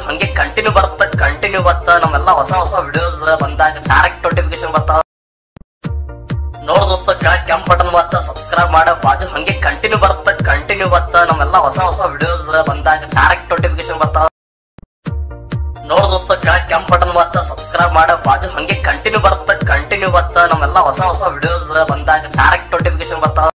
ಹಂಗೆ ಕಂಟಿನ್ಯೂ ಬರುತ್ತ ಕಂಟಿನ್ಯೂ ಬತ್ತ ನಮ್ಮೆಲ್ಲ ಹೊಸ ಹೊಸ ವಿಡಿಯೋಸ್ ಬಂದಾಗ ಡೈರೆಕ್ಟ್ ನೋಟಿಫಿಕೇಶನ್ ಬರ್ತಾವ ನೋಡ್ ದೋಸ್ತ ಕೆಳಗ್ ಕೆಂಪ್ ಬಟನ್ ಬತ್ತ ಸಬ್ಸ್ಕ್ರೈಬ್ ಮಾಡ ಬಾಜು ಹಂಗೆ ಕಂಟಿನ್ಯೂ ಬರುತ್ತ ಕಂಟಿನ್ಯೂ ಬತ್ತ ನಮ್ಮೆಲ್ಲ ಹೊಸ ಹೊಸ ವಿಡಿಯೋಸ್ ಬಂದಾಗ ಡೈರೆಕ್ಟ್ ನೋಟಿಫಿಕೇಶನ್ ಬರ್ತಾವ ನೋಡ್ ದೋಸ್ತ ಕೆಳಗ್ ಕೆಂಪ್ ಬಟನ್ ಬತ್ತ ಸಬ್ಸ್ಕ್ರೈಬ್ ಮಾಡ ಬಾಜು ಹಂಗೆ ಕಂಟಿನ್ಯೂ ಬರುತ್ತ ಕಂಟಿನ್ಯೂ ಬತ್ತ ನಮ್ಮೆಲ್ಲ ಹೊಸ ಹೊಸ ವಿಡಿಯೋಸ್ ಬಂದಾಗ ಡೈರೆಕ್ಟ್ ನೋಟಿಫಿಕೇಶನ್ ಬರ್ತಾವ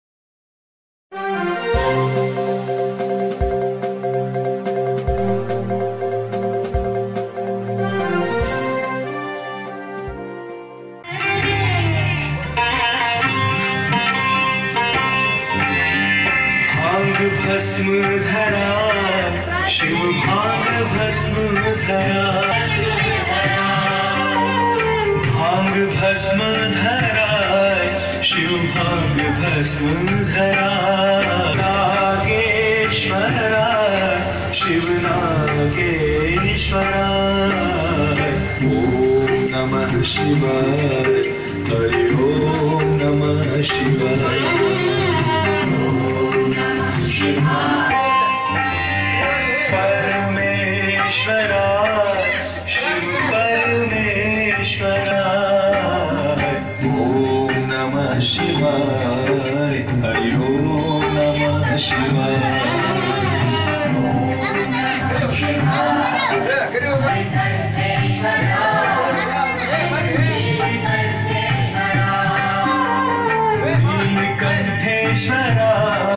भांग भस्म धरा शिव भांग भस्म धरा भांग भस्म धरा शिव भांग भस्म धरा नागेश्वरा शिव नागेश्वरा ओम नमः शिवाय हरि ओम नमः शिवाय परमेश्वरा शिव परमेश्वरा ॐ नमः शिवाय हरि ॐ नमः शिवाय नीलकण्ठेश्वरा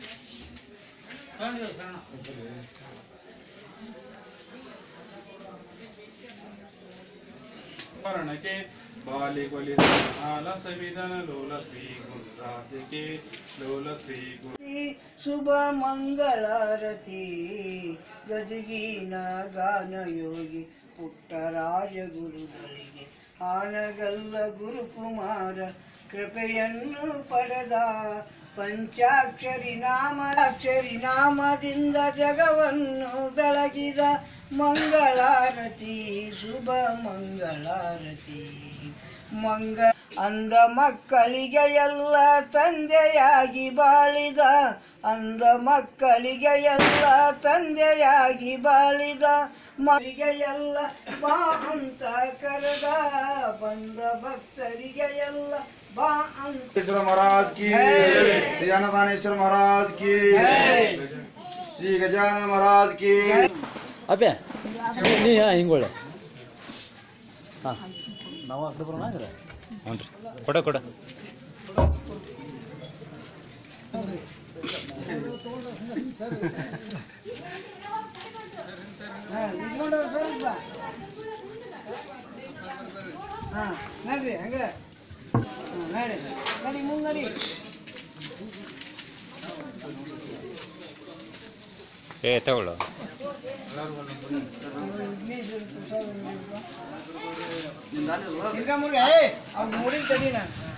ಸ್ಮರಣಕ್ಕೆ ಬಾಲಿಗೊಲಿ ಆಲಸ ವಿಧನ ಲೋಲ ಶ್ರೀ ಗುರುರಾಧಿಕೆ ಲೋಲ ಶ್ರೀ ಗುರು ಶುಭ ಮಂಗಳಾರತಿ ಗದಗಿನ ಗಾನಯೋಗಿ ಪುಟ್ಟರಾಜ ಗುರುಗಳಿಗೆ ಆನಗಲ್ಲ ಗುರುಕುಮಾರ ಕೃಪೆಯನ್ನು ಪಡೆದ ಪಂಚಾಕ್ಷರಿ ನಾಮ ಅಕ್ಷರಿ ನಾಮದಿಂದ ಜಗವನ್ನು ಬೆಳಗಿದ ಮಂಗಳಾರತಿ ಶುಭ ಮಂಗಳಾರತಿ ಮಂಗ ಅಂದ ಮಕ್ಕಳಿಗೆ ಎಲ್ಲ ತಂದೆಯಾಗಿ ಬಾಳಿದ ಅಂದ ಮಕ್ಕಳಿಗೆ ಎಲ್ಲ ತಂದೆಯಾಗಿ ಬಾಳಿದ ಮರಿಗೆ ಎಲ್ಲ ಬಾ ಅಂತ ಕರೆದ ಬಂದ ಭಕ್ತರಿಗೆ ಎಲ್ಲ ಬಾ ಅಂತ श्री महाराज की जय। श्री अन्नदानेश्वर महाराज की जय। श्री गजानन महाराज की ಅಪ್ಪೆ ನೀ ಹಿಂಗೊಳ್ಳೆ ಹಾಂ ನಾವು ಆ ಕಡೆ ಬರೋಣ ಅಂದ್ರೆ ಹ್ಞೂ ರೀ ಕೊಡ ಕೊಡ ಹಾ, ಇಟ್ಕೊಂಡು ಸ್ವಲ್ಪ. ಹಾ ನಡ್ರಿ ಹಂಗ ಹಾ, ನಡಿ ನಡಿ ಮುಂದೆ ನಡಿ ಏ ತಗೊಳ್ಳು ತಿರ್ಗ ಮುರ್ಗ ಏ ಅವ್ನು ಮುಡಿಗೆ ತಡೀನ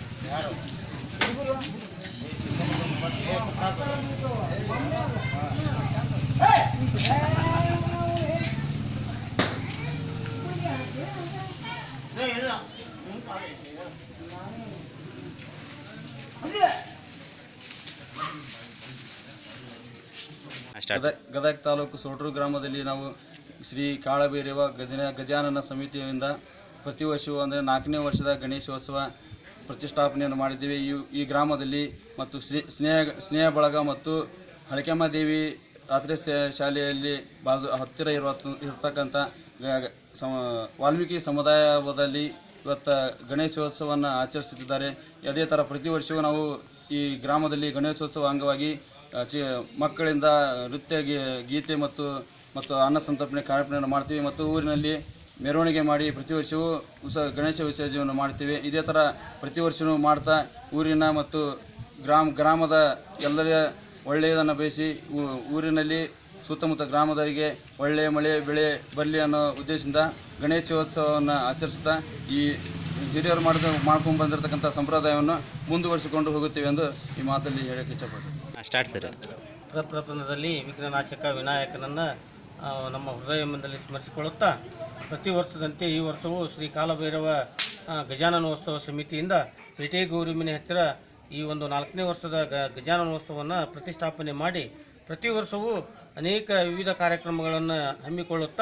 ಗದಗ ಗದಗ ತಾಲೂಕು ಸೋಟ್ರು ಗ್ರಾಮದಲ್ಲಿ ನಾವು ಶ್ರೀ ಕಾಳಭೈರವ ಗಜನ ಗಜಾನನ ಸಮಿತಿಯಿಂದ ಪ್ರತಿ ವರ್ಷವೂ ಅಂದರೆ ನಾಲ್ಕನೇ ವರ್ಷದ ಗಣೇಶೋತ್ಸವ ಪ್ರತಿಷ್ಠಾಪನೆಯನ್ನು ಮಾಡಿದ್ದೇವೆ ಈ ಈ ಗ್ರಾಮದಲ್ಲಿ ಮತ್ತು ಶ್ರೀ ಸ್ನೇಹ ಸ್ನೇಹ ಬಳಗ ಮತ್ತು ಹಳಕೆಮ್ಮ ದೇವಿ ರಾತ್ರಿ ಶಾ- ಶಾಲೆಯಲ್ಲಿ ಬಾಜು ಹತ್ತಿರ ಇರುವ ಇರತಕ್ಕಂಥ ಗ- ಗ- ಸಮ ವಾಲ್ಮೀಕಿ ಸಮುದಾಯದಲ್ಲಿ ಇವತ್ತು ಗಣೇಶೋತ್ಸವವನ್ನು ಆಚರಿಸುತ್ತಿದ್ದಾರೆ ಅದೇ ಥರ ಪ್ರತಿ ವರ್ಷವೂ ನಾವು ಈ ಗ್ರಾಮದಲ್ಲಿ ಗಣೇಶೋತ್ಸವ ಅಂಗವಾಗಿ ಆ, ಚಿ ಮಕ್ಕಳಿಂದ ನೃತ್ಯ ಗೀ- ಗೀತೆ ಮತ್ತು ಮತ್ತು ಅನ್ನ ಸಂತರ್ಪಣೆ ಕಾರ್ಯಕ್ರಮವನ್ನು ಮಾಡ್ತೀವಿ ಮತ್ತು ಊರಿನಲ್ಲಿ ಮೆರವಣಿಗೆ ಮಾಡಿ ಪ್ರತಿ ವರ್ಷವೂ ಉಸ ಗಣೇಶ ವಿಸರ್ಜನೆಯನ್ನು ಮಾಡ್ತೀವಿ ಇದೇ ಥರ ಪ್ರತಿ ವರ್ಷವೂ ಮಾಡ್ತಾ ಊರಿನ ಮತ್ತು ಗ್ರಾಮ ಗ್ರಾಮದ ಎಲ್ಲರ ಒಳ್ಳೆಯದನ್ನು ಬಯಸಿ ಊ- ಊರಿನಲ್ಲಿ ಸುತ್ತಮುತ್ತ ಗ್ರಾಮದವರಿಗೆ ಒಳ್ಳೆಯ ಮಳೆ ಬೆಳೆ ಬರಲಿ ಅನ್ನೋ ಉದ್ದೇಶದಿಂದ ಗಣೇಶೋತ್ಸವವನ್ನು ಆಚರಿಸುತ್ತಾ ಈ ಹಿರಿಯರು ಮಾಡಿದ ಮಾಡ್ಕೊಂಡು ಬಂದಿರತಕ್ಕಂಥ ಸಂಪ್ರದಾಯವನ್ನು ಮುಂದುವರಿಸಿಕೊಂಡು ಹೋಗುತ್ತೇವೆ ಎಂದು ಈ ಮಾತಲ್ಲಿ ಹೇಳಕ್ಕೆ ಇಚ್ಛಪಡ್ತೀನಿ ಸ್ಟಾರ್ಟ್ ಸರ್ ಪ್ರಪ್ರಪಂಚದಲ್ಲಿ ವಿಘ್ನನಾಶಕ ವಿನಾಯಕನನ್ನು ಆ, ನಮ್ಮ ಹೃದಯದಲ್ಲಿ ಸ್ಮರಿಸಿಕೊಳ್ಳುತ್ತಾ ಪ್ರತಿ ವರ್ಷದಂತೆ ಈ ವರ್ಷವೂ ಶ್ರೀ ಕಾಲಭೈರವ ಆ, ಗಜಾನನೋತ್ಸವ ಸಮಿತಿಯಿಂದ ಪೇಟೆ ಗೌರಿಮನೆ ಹತ್ತಿರ ಈ ಒಂದು ನಾಲ್ಕನೇ ವರ್ಷದ ಗ ಗಜಾನನೋತ್ಸವವನ್ನು ಪ್ರತಿಷ್ಠಾಪನೆ ಮಾಡಿ ಪ್ರತಿ ವರ್ಷವೂ ಅನೇಕ ವಿವಿಧ ಕಾರ್ಯಕ್ರಮಗಳನ್ನು ಹಮ್ಮಿಕೊಳ್ಳುತ್ತಾ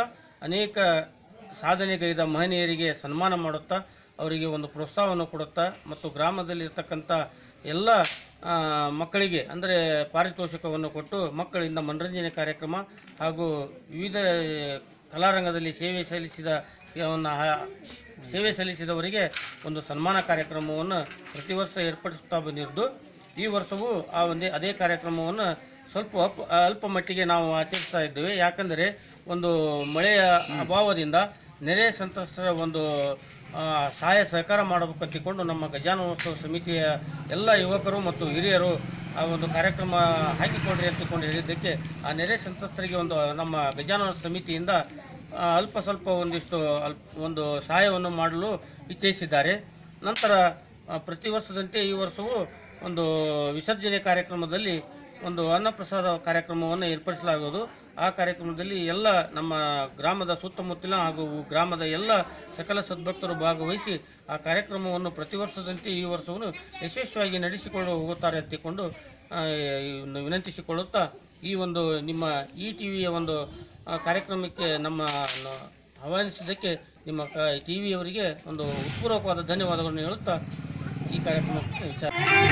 ಅನೇಕ ಸಾಧನೆಗೈದ ಮಹನೀಯರಿಗೆ ಸನ್ಮಾನ ಮಾಡುತ್ತಾ ಅವರಿಗೆ ಒಂದು ಪ್ರೋತ್ಸಾಹವನ್ನು ಕೊಡುತ್ತಾ ಮತ್ತು ಗ್ರಾಮದಲ್ಲಿರ್ತಕ್ಕಂಥ ಎಲ್ಲ ಆ, ಮಕ್ಕಳಿಗೆ ಅಂದರೆ ಪಾರಿತೋಷಕವನ್ನು ಕೊಟ್ಟು ಮಕ್ಕಳಿಂದ ಮನರಂಜನೆ ಕಾರ್ಯಕ್ರಮ ಹಾಗೂ ವಿವಿಧ ಕಲಾರಂಗದಲ್ಲಿ ಸೇವೆ ಸಲ್ಲಿಸಿದ ವನ್ನು ಹಾ- ಸೇವೆ ಸಲ್ಲಿಸಿದವರಿಗೆ ಒಂದು ಸನ್ಮಾನ ಕಾರ್ಯಕ್ರಮವನ್ನು ಪ್ರತಿ ವರ್ಷ ಏರ್ಪಡಿಸುತ್ತಾ ಬಂದಿದ್ದು ಈ ವರ್ಷವೂ ಆ ಒಂದೇ ಅದೇ ಕಾರ್ಯಕ್ರಮವನ್ನು ಸ್ವಲ್ಪ ಅಲ್ಪ ಅಲ್ಪ ಮಟ್ಟಿಗೆ ನಾವು ಆಚರಿಸ್ತಾ ಇದ್ದೇವೆ ಯಾಕಂದರೆ ಒಂದು ಮಳೆಯ ಅಭಾವದಿಂದ ನೆರೆ ಸಂತ್ರಸ್ತರ ಒಂದು ಆ, ಸಹಾಯ ಸಹಕಾರ ಮಾಡಬೇಕಂತಿಕೊಂಡು ನಮ್ಮ ಗಜಾನೋತ್ಸವ ಸಮಿತಿಯ ಎಲ್ಲ ಯುವಕರು ಮತ್ತು ಹಿರಿಯರು ಆ ಒಂದು ಕಾರ್ಯಕ್ರಮ ಹಾಕಿಕೊಡ್ರಿ ಅಂತಕೊಂಡು ಹೇಳಿದ್ದಕ್ಕೆ ಆ ನೆರೆ ಸಂತ್ರಸ್ತರಿಗೆ ಒಂದು ನಮ್ಮ ಗಜಾನನ ಸಮಿತಿಯಿಂದ ಆ, ಅಲ್ಪ ಸ್ವಲ್ಪ ಒಂದಿಷ್ಟು ಅಲ್ಪ ಒಂದು ಸಹಾಯವನ್ನು ಮಾಡಲು ಇಚ್ಛಿಸಿದ್ದಾರೆ ನಂತರ ಆ, ಪ್ರತಿ ವರ್ಷದಂತೆ ಈ ವರ್ಷವೂ ಒಂದು ವಿಸರ್ಜನೆ ಕಾರ್ಯಕ್ರಮದಲ್ಲಿ ಒಂದು ಅನ್ನಪ್ರಸಾದ ಕಾರ್ಯಕ್ರಮವನ್ನು ಏರ್ಪಡಿಸಲಾಗುವುದು ಆ ಕಾರ್ಯಕ್ರಮದಲ್ಲಿ ಎಲ್ಲ ನಮ್ಮ ಗ್ರಾಮದ ಸುತ್ತಮುತ್ತಲಿನ ಹಾಗೂ ಗ್ರಾಮದ ಎಲ್ಲ ಸಕಲ ಸದ್ಭಕ್ತರು ಭಾಗವಹಿಸಿ ಆ ಕಾರ್ಯಕ್ರಮವನ್ನು ಪ್ರತಿ ವರ್ಷದಂತೆ ಈ ವರ್ಷವನ್ನು ಯಶಸ್ವಿಯಾಗಿ ನಡೆಸಿಕೊಂಡು ಹೋಗುತ್ತಾರೆ ಅಂತಿಕೊಂಡು ಆ, ಇವನ್ನು ವಿನಂತಿಸಿಕೊಳ್ಳುತ್ತಾ ಈ ಒಂದು ನಿಮ್ಮ ಈ ಟಿ ವಿಯ ಒಂದು ಆ, ಕಾರ್ಯಕ್ರಮಕ್ಕೆ ನಮ್ಮ ನ- ಆಹ್ವಾನಿಸಿದ್ದಕ್ಕೆ ನಿಮ್ಮ ಟಿ ವಿಯವರಿಗೆ ಒಂದು ಉತ್ಪೂರ್ವಕವಾದ ಧನ್ಯವಾದಗಳನ್ನು ಹೇಳುತ್ತಾ ಈ ಕಾರ್ಯಕ್ರಮಕ್ಕೆ ವಿಚಾರ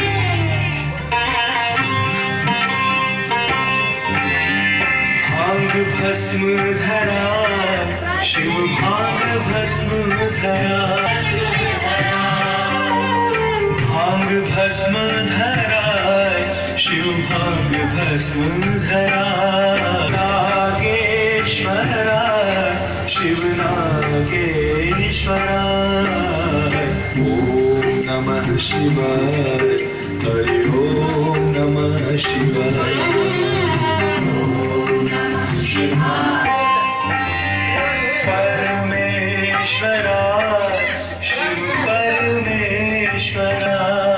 भांग भस्म धरा शिव भांग भस्म धरा भांग भस्म धरा शिव भांग भस्म धरा नागेश्वरा शिव नागेश्वरा ॐ नमः शिवाय हरि ॐ नमः शिवाय परमेश्वरा शिव परमेश्वरा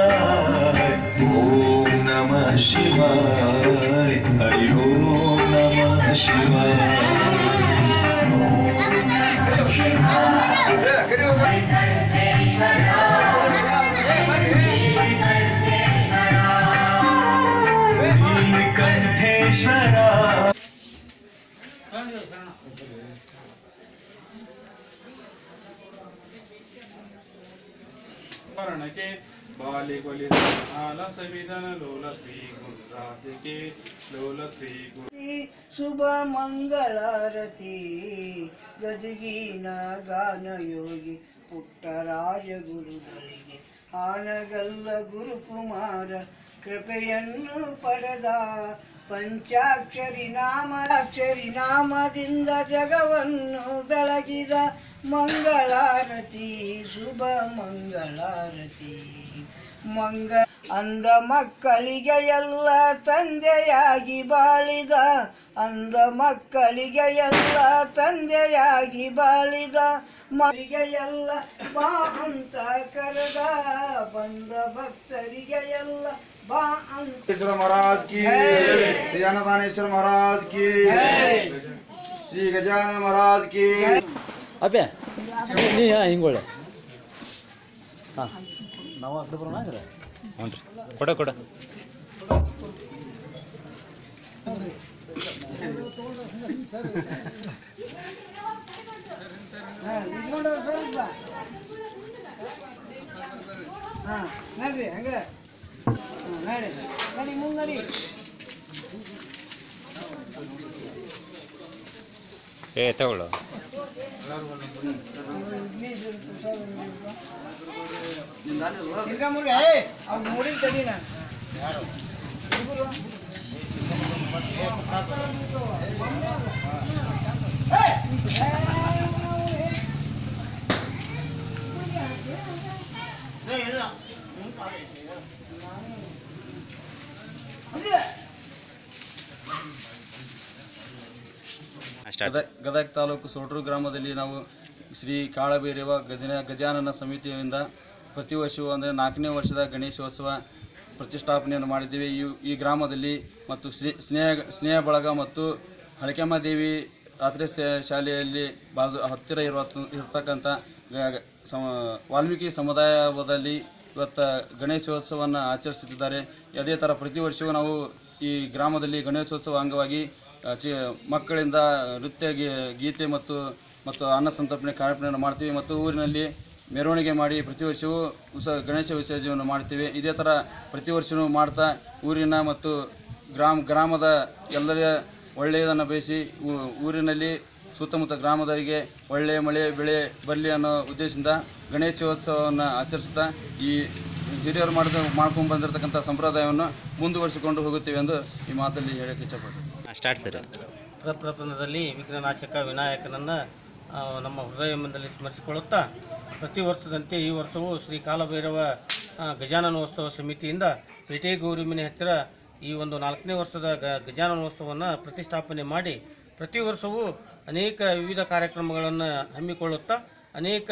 ॐ नमः शिवाय हरि ॐ नमः शिवाय नीलकण्ठेश्वरा ವರ್ಣಕ್ಕೆ ಬಾಲಿಗೊಲಿ ಆಲ ಸವಿಧನ ಲೋಲ ಶ್ರೀ ಗುರುರಾಧಿಕೆ ಲೋಲ ಶ್ರೀ ಗುರು ಶುಭ ಮಂಗಳಾರತಿ ಗದಗಿನ ಗಾನ ಯೋಗಿ ಪುಟ್ಟರಾಜ ಗುರುಗಳಿಗೆ ಆನಗಲ್ಲ ಗುರುಕುಮಾರ ಕೃಪೆಯನ್ನು ಪಡೆದ ಪಂಚಾಕ್ಷರಿ ನಾಮ ಅಕ್ಷರಿ ನಾಮದಿಂದ ಜಗವನ್ನು ಬೆಳಗಿದ ಮಂಗಳಾರತಿ ಶುಭ ಮಂಗಳಾರತಿ ಮಂಗ ಅಂದ ಮಕ್ಕಳಿಗೆ ಎಲ್ಲ ತಂದೆಯಾಗಿ ಬಾಳಿದ ಅಂದ ಮಕ್ಕಳಿಗೆ ಎಲ್ಲ ತಂದೆಯಾಗಿ ಬಾಳಿದ ಮರಿಗೆ ಎಲ್ಲ ಬಾ ಅಂತ ಕರೆದ ಬಂದ ಭಕ್ತರಿಗೆ ಎಲ್ಲ ಬಾ ಅಂತ महाराज की श्री अन्नदानेश्वर महाराज की श्री गजानन महाराज की ಅಪ್ಯ ನೀ ಹಾಂ ಹಿಂಗೊಳ್ಳೆ ಹಾಂ ನಾವು ಆ ಕಡೆ ಬರೋಣ ಅಂದ್ರೆ ಹ್ಞೂ ರೀ ಕೊಡ ಕೊಡ ಹಾ, ಇದ್ ನೋಡು ಸ್ವಲ್ಪ ಹಾ ನಡ್ರಿ ಹಂಗ ಹಾ, ನಡಿ ನಡಿ ಮುಂದೆ ನಡಿ ಏ ತಗೊಳ್ಳು ತಿರ್ಗ ಮುರ್ಗ ಏ ಅವ್ನು ನೋಡಿಲ್ ತಡಿ ನಾನು ಸ್ಟಾರ್ಟ್ ಗದಗ ಗದಗ ತಾಲೂಕು ಸೋಟ್ರು ಗ್ರಾಮದಲ್ಲಿ ನಾವು ಶ್ರೀ ಕಾಳಭೈರವ ಗಜನ ಗಜಾನನ ಸಮಿತಿಯಿಂದ ಪ್ರತಿ ವರ್ಷವೂ ಅಂದರೆ ನಾಲ್ಕನೇ ವರ್ಷದ ಗಣೇಶೋತ್ಸವ ಪ್ರತಿಷ್ಠಾಪನೆಯನ್ನು ಮಾಡಿದ್ದೀವಿ ಈ ಈ ಗ್ರಾಮದಲ್ಲಿ ಮತ್ತು ಶ್ರೀ ಸ್ನೇಹ ಸ್ನೇಹ ಬಳಗ ಮತ್ತು ಹಳಕೆಮ್ಮ ದೇವಿ ರಾತ್ರಿ ಶಾ- ಶಾಲೆಯಲ್ಲಿ ಬಾಜು ಹತ್ತಿರ ಇರುವ ಇರ್ತಕ್ಕಂಥ ಗ- ಗ- ಸಮ ವಾಲ್ಮೀಕಿ ಸಮುದಾಯದಲ್ಲಿ ಇವತ್ತು ಗಣೇಶೋತ್ಸವವನ್ನು ಆಚರಿಸುತ್ತಿದ್ದಾರೆ ಅದೇ ಥರ ಪ್ರತಿ ವರ್ಷವೂ ನಾವು ಈ ಗ್ರಾಮದಲ್ಲಿ ಗಣೇಶೋತ್ಸವ ಅಂಗವಾಗಿ ಆ, ಚಿ ಮಕ್ಕಳಿಂದ ನೃತ್ಯ ಗಿ- ಗೀತೆ ಮತ್ತು ಮತ್ತು ಅನ್ನ ಸಂತರ್ಪಣೆ ಕಾರ್ಯಕ್ರಮವನ್ನು ಮಾಡ್ತೀವಿ ಮತ್ತು ಊರಿನಲ್ಲಿ ಮೆರವಣಿಗೆ ಮಾಡಿ ಪ್ರತಿ ವರ್ಷವೂ ಉಸ ಗಣೇಶ ವಿಸರ್ಜನೆಯನ್ನು ಮಾಡ್ತೀವಿ ಇದೇ ಥರ ಪ್ರತಿ ವರ್ಷವೂ ಮಾಡ್ತಾ ಊರಿನ ಮತ್ತು ಗ್ರಾಮ ಗ್ರಾಮದ ಎಲ್ಲರ ಒಳ್ಳೆಯದನ್ನು ಬಯಸಿ ಊ- ಊರಿನಲ್ಲಿ ಸುತ್ತಮುತ್ತ ಗ್ರಾಮದವರಿಗೆ ಒಳ್ಳೆಯ ಮಳೆ ಬೆಳೆ ಬರಲಿ ಅನ್ನೋ ಉದ್ದೇಶದಿಂದ ಗಣೇಶೋತ್ಸವವನ್ನು ಆಚರಿಸುತ್ತಾ ಈ ಹಿರಿಯರು ಮಾಡಿದ ಮಾಡ್ಕೊಂಡು ಬಂದಿರತಕ್ಕಂಥ ಸಂಪ್ರದಾಯವನ್ನು ಮುಂದುವರಿಸಿಕೊಂಡು ಹೋಗುತ್ತೇವೆ ಎಂದು ಈ ಮಾತಲ್ಲಿ ಹೇಳಕ್ಕೆ ಇಚ್ಛಪಡ್ತೀನಿ ಸ್ಟಾರ್ಟ್ ಸರ್ ಪ್ರಪ್ರಪಂಚದಲ್ಲಿ ವಿಘ್ನನಾಶಕ ವಿನಾಯಕನನ್ನು ಆ, ನಮ್ಮ ಹೃದಯದಲ್ಲಿ ಸ್ಮರಿಸಿಕೊಳ್ಳುತ್ತಾ ಪ್ರತಿ ವರ್ಷದಂತೆ ಈ ವರ್ಷವೂ ಶ್ರೀ ಕಾಲಭೈರವ ಆ, ಗಜಾನನೋತ್ಸವ ಸಮಿತಿಯಿಂದ ಪೇಟೆಗೌರಿಮನೆ ಹತ್ತಿರ ಈ ಒಂದು ನಾಲ್ಕನೇ ವರ್ಷದ ಗ ಗಜಾನನೋತ್ಸವವನ್ನು ಪ್ರತಿಷ್ಠಾಪನೆ ಮಾಡಿ ಪ್ರತಿ ವರ್ಷವೂ ಅನೇಕ ವಿವಿಧ ಕಾರ್ಯಕ್ರಮಗಳನ್ನು ಹಮ್ಮಿಕೊಳ್ಳುತ್ತಾ ಅನೇಕ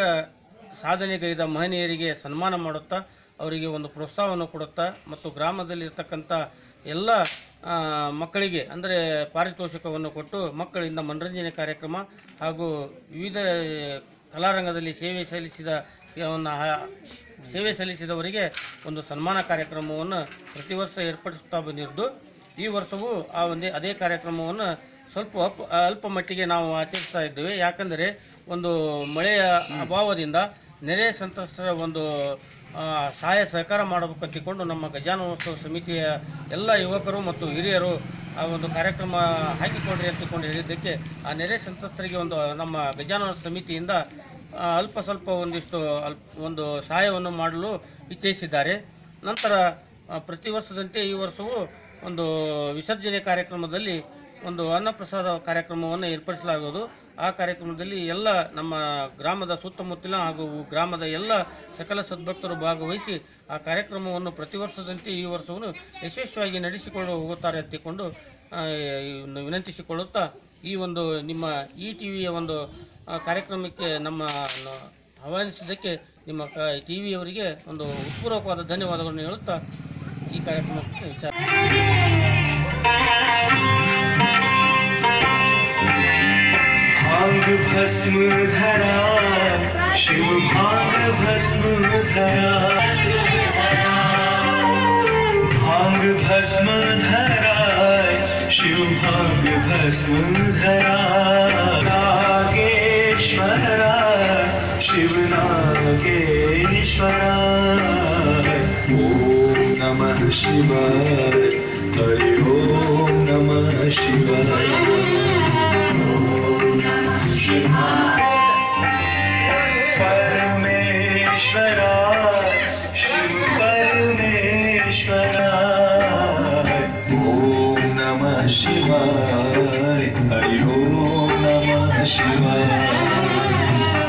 ಸಾಧನೆಗೈದ ಮಹನೀಯರಿಗೆ ಸನ್ಮಾನ ಮಾಡುತ್ತಾ ಅವರಿಗೆ ಒಂದು ಪ್ರೋತ್ಸಾಹವನ್ನು ಕೊಡುತ್ತಾ ಮತ್ತು ಗ್ರಾಮದಲ್ಲಿರ್ತಕ್ಕಂಥ ಎಲ್ಲ ಆ, ಮಕ್ಕಳಿಗೆ ಅಂದರೆ ಪಾರಿತೋಷಿಕವನ್ನು ಕೊಟ್ಟು ಮಕ್ಕಳಿಂದ ಮನರಂಜನೆ ಕಾರ್ಯಕ್ರಮ ಹಾಗೂ ವಿವಿಧ ಕಲಾರಂಗದಲ್ಲಿ ಸೇವೆ ಸಲ್ಲಿಸಿದ ಒಂದು ಆ- ಸೇವೆ ಸಲ್ಲಿಸಿದವರಿಗೆ ಒಂದು ಸನ್ಮಾನ ಕಾರ್ಯಕ್ರಮವನ್ನು ಪ್ರತಿ ವರ್ಷ ಏರ್ಪಡಿಸುತ್ತಾ ಬಂದಿದ್ದು ಈ ವರ್ಷವೂ ಆ ಒಂದೇ ಅದೇ ಕಾರ್ಯಕ್ರಮವನ್ನು ಸ್ವಲ್ಪ ಅಲ್ಪ ಅಲ್ಪ ಮಟ್ಟಿಗೆ ನಾವು ಆಚರಿಸ್ತಾ ಇದ್ದೇವೆ ಯಾಕಂದರೆ ಒಂದು ಮಳೆಯ ಅಭಾವದಿಂದ ನೆರೆ ಸಂತ್ರಸ್ತರ ಒಂದು ಆ, ಸಹಾಯ ಸಹಕಾರ ಮಾಡಬೇಕು ಅಂತಿಕೊಂಡು ನಮ್ಮ ಗಜಾನೋತ್ಸವ ಸಮಿತಿಯ ಎಲ್ಲ ಯುವಕರು ಮತ್ತು ಹಿರಿಯರು ಆ ಒಂದು ಕಾರ್ಯಕ್ರಮ ಹಾಕಿಕೊಡ್ರಿ ಅಂತಕೊಂಡು ಹೇಳಿದ್ದಕ್ಕೆ ಆ ನೆರೆ ಸಂತ್ರಸ್ತರಿಗೆ ಒಂದು ನಮ್ಮ ಗಜಾನೋತ್ಸವ ಸಮಿತಿಯಿಂದ ಆ, ಅಲ್ಪ ಸ್ವಲ್ಪ ಒಂದಿಷ್ಟು ಅಲ್ಪ ಒಂದು ಸಹಾಯವನ್ನು ಮಾಡಲು ಇಚ್ಛಿಸಿದ್ದಾರೆ ನಂತರ ಆ, ಪ್ರತಿ ವರ್ಷದಂತೆ ಈ ವರ್ಷವೂ ಒಂದು ವಿಸರ್ಜನೆ ಕಾರ್ಯಕ್ರಮದಲ್ಲಿ ಒಂದು ಅನ್ನಪ್ರಸಾದ ಕಾರ್ಯಕ್ರಮವನ್ನು ಏರ್ಪಡಿಸಲಾಗುವುದು ಆ ಕಾರ್ಯಕ್ರಮದಲ್ಲಿ ಎಲ್ಲ ನಮ್ಮ ಗ್ರಾಮದ ಸುತ್ತಮುತ್ತಲಿನ ಹಾಗೂ ಗ್ರಾಮದ ಎಲ್ಲ ಸಕಲ ಸದ್ಭಕ್ತರು ಭಾಗವಹಿಸಿ ಆ ಕಾರ್ಯಕ್ರಮವನ್ನು ಪ್ರತಿ ವರ್ಷದಂತೆ ಈ ವರ್ಷವನ್ನು ಯಶಸ್ವಿಯಾಗಿ ನಡೆಸಿಕೊಂಡು ಹೋಗುತ್ತಾರೆ ಅಂತಿಕೊಂಡು ಆ, ಇವನ್ನು ವಿನಂತಿಸಿಕೊಳ್ಳುತ್ತಾ ಈ ಒಂದು ನಿಮ್ಮ ಈ ಟಿ ವಿಯ ಒಂದು ಆ, ಕಾರ್ಯಕ್ರಮಕ್ಕೆ ನಮ್ಮ ನ- ಆಹ್ವಾನಿಸಿದ್ದಕ್ಕೆ ನಿಮ್ಮ ಕ ಟಿ ವಿಯವರಿಗೆ ಒಂದು ಉತ್ಪೂರ್ವಕವಾದ ಧನ್ಯವಾದಗಳನ್ನು ಹೇಳುತ್ತಾ ಈ ಕಾರ್ಯಕ್ರಮಕ್ಕೆ ವಿಚಾರ भांग भस्म धरा शिव भांग भस्म धरा भांग भस्म धरा शिव भांग भस्म धरा नागेश्वरा शिव नागेश्वरा ॐ नमः शिवाय हरि ॐ नमः शिवाय परमेश्वरा शिव परमेश्वरा ॐ नमः शिवाय हरि ॐ नमः शिवाय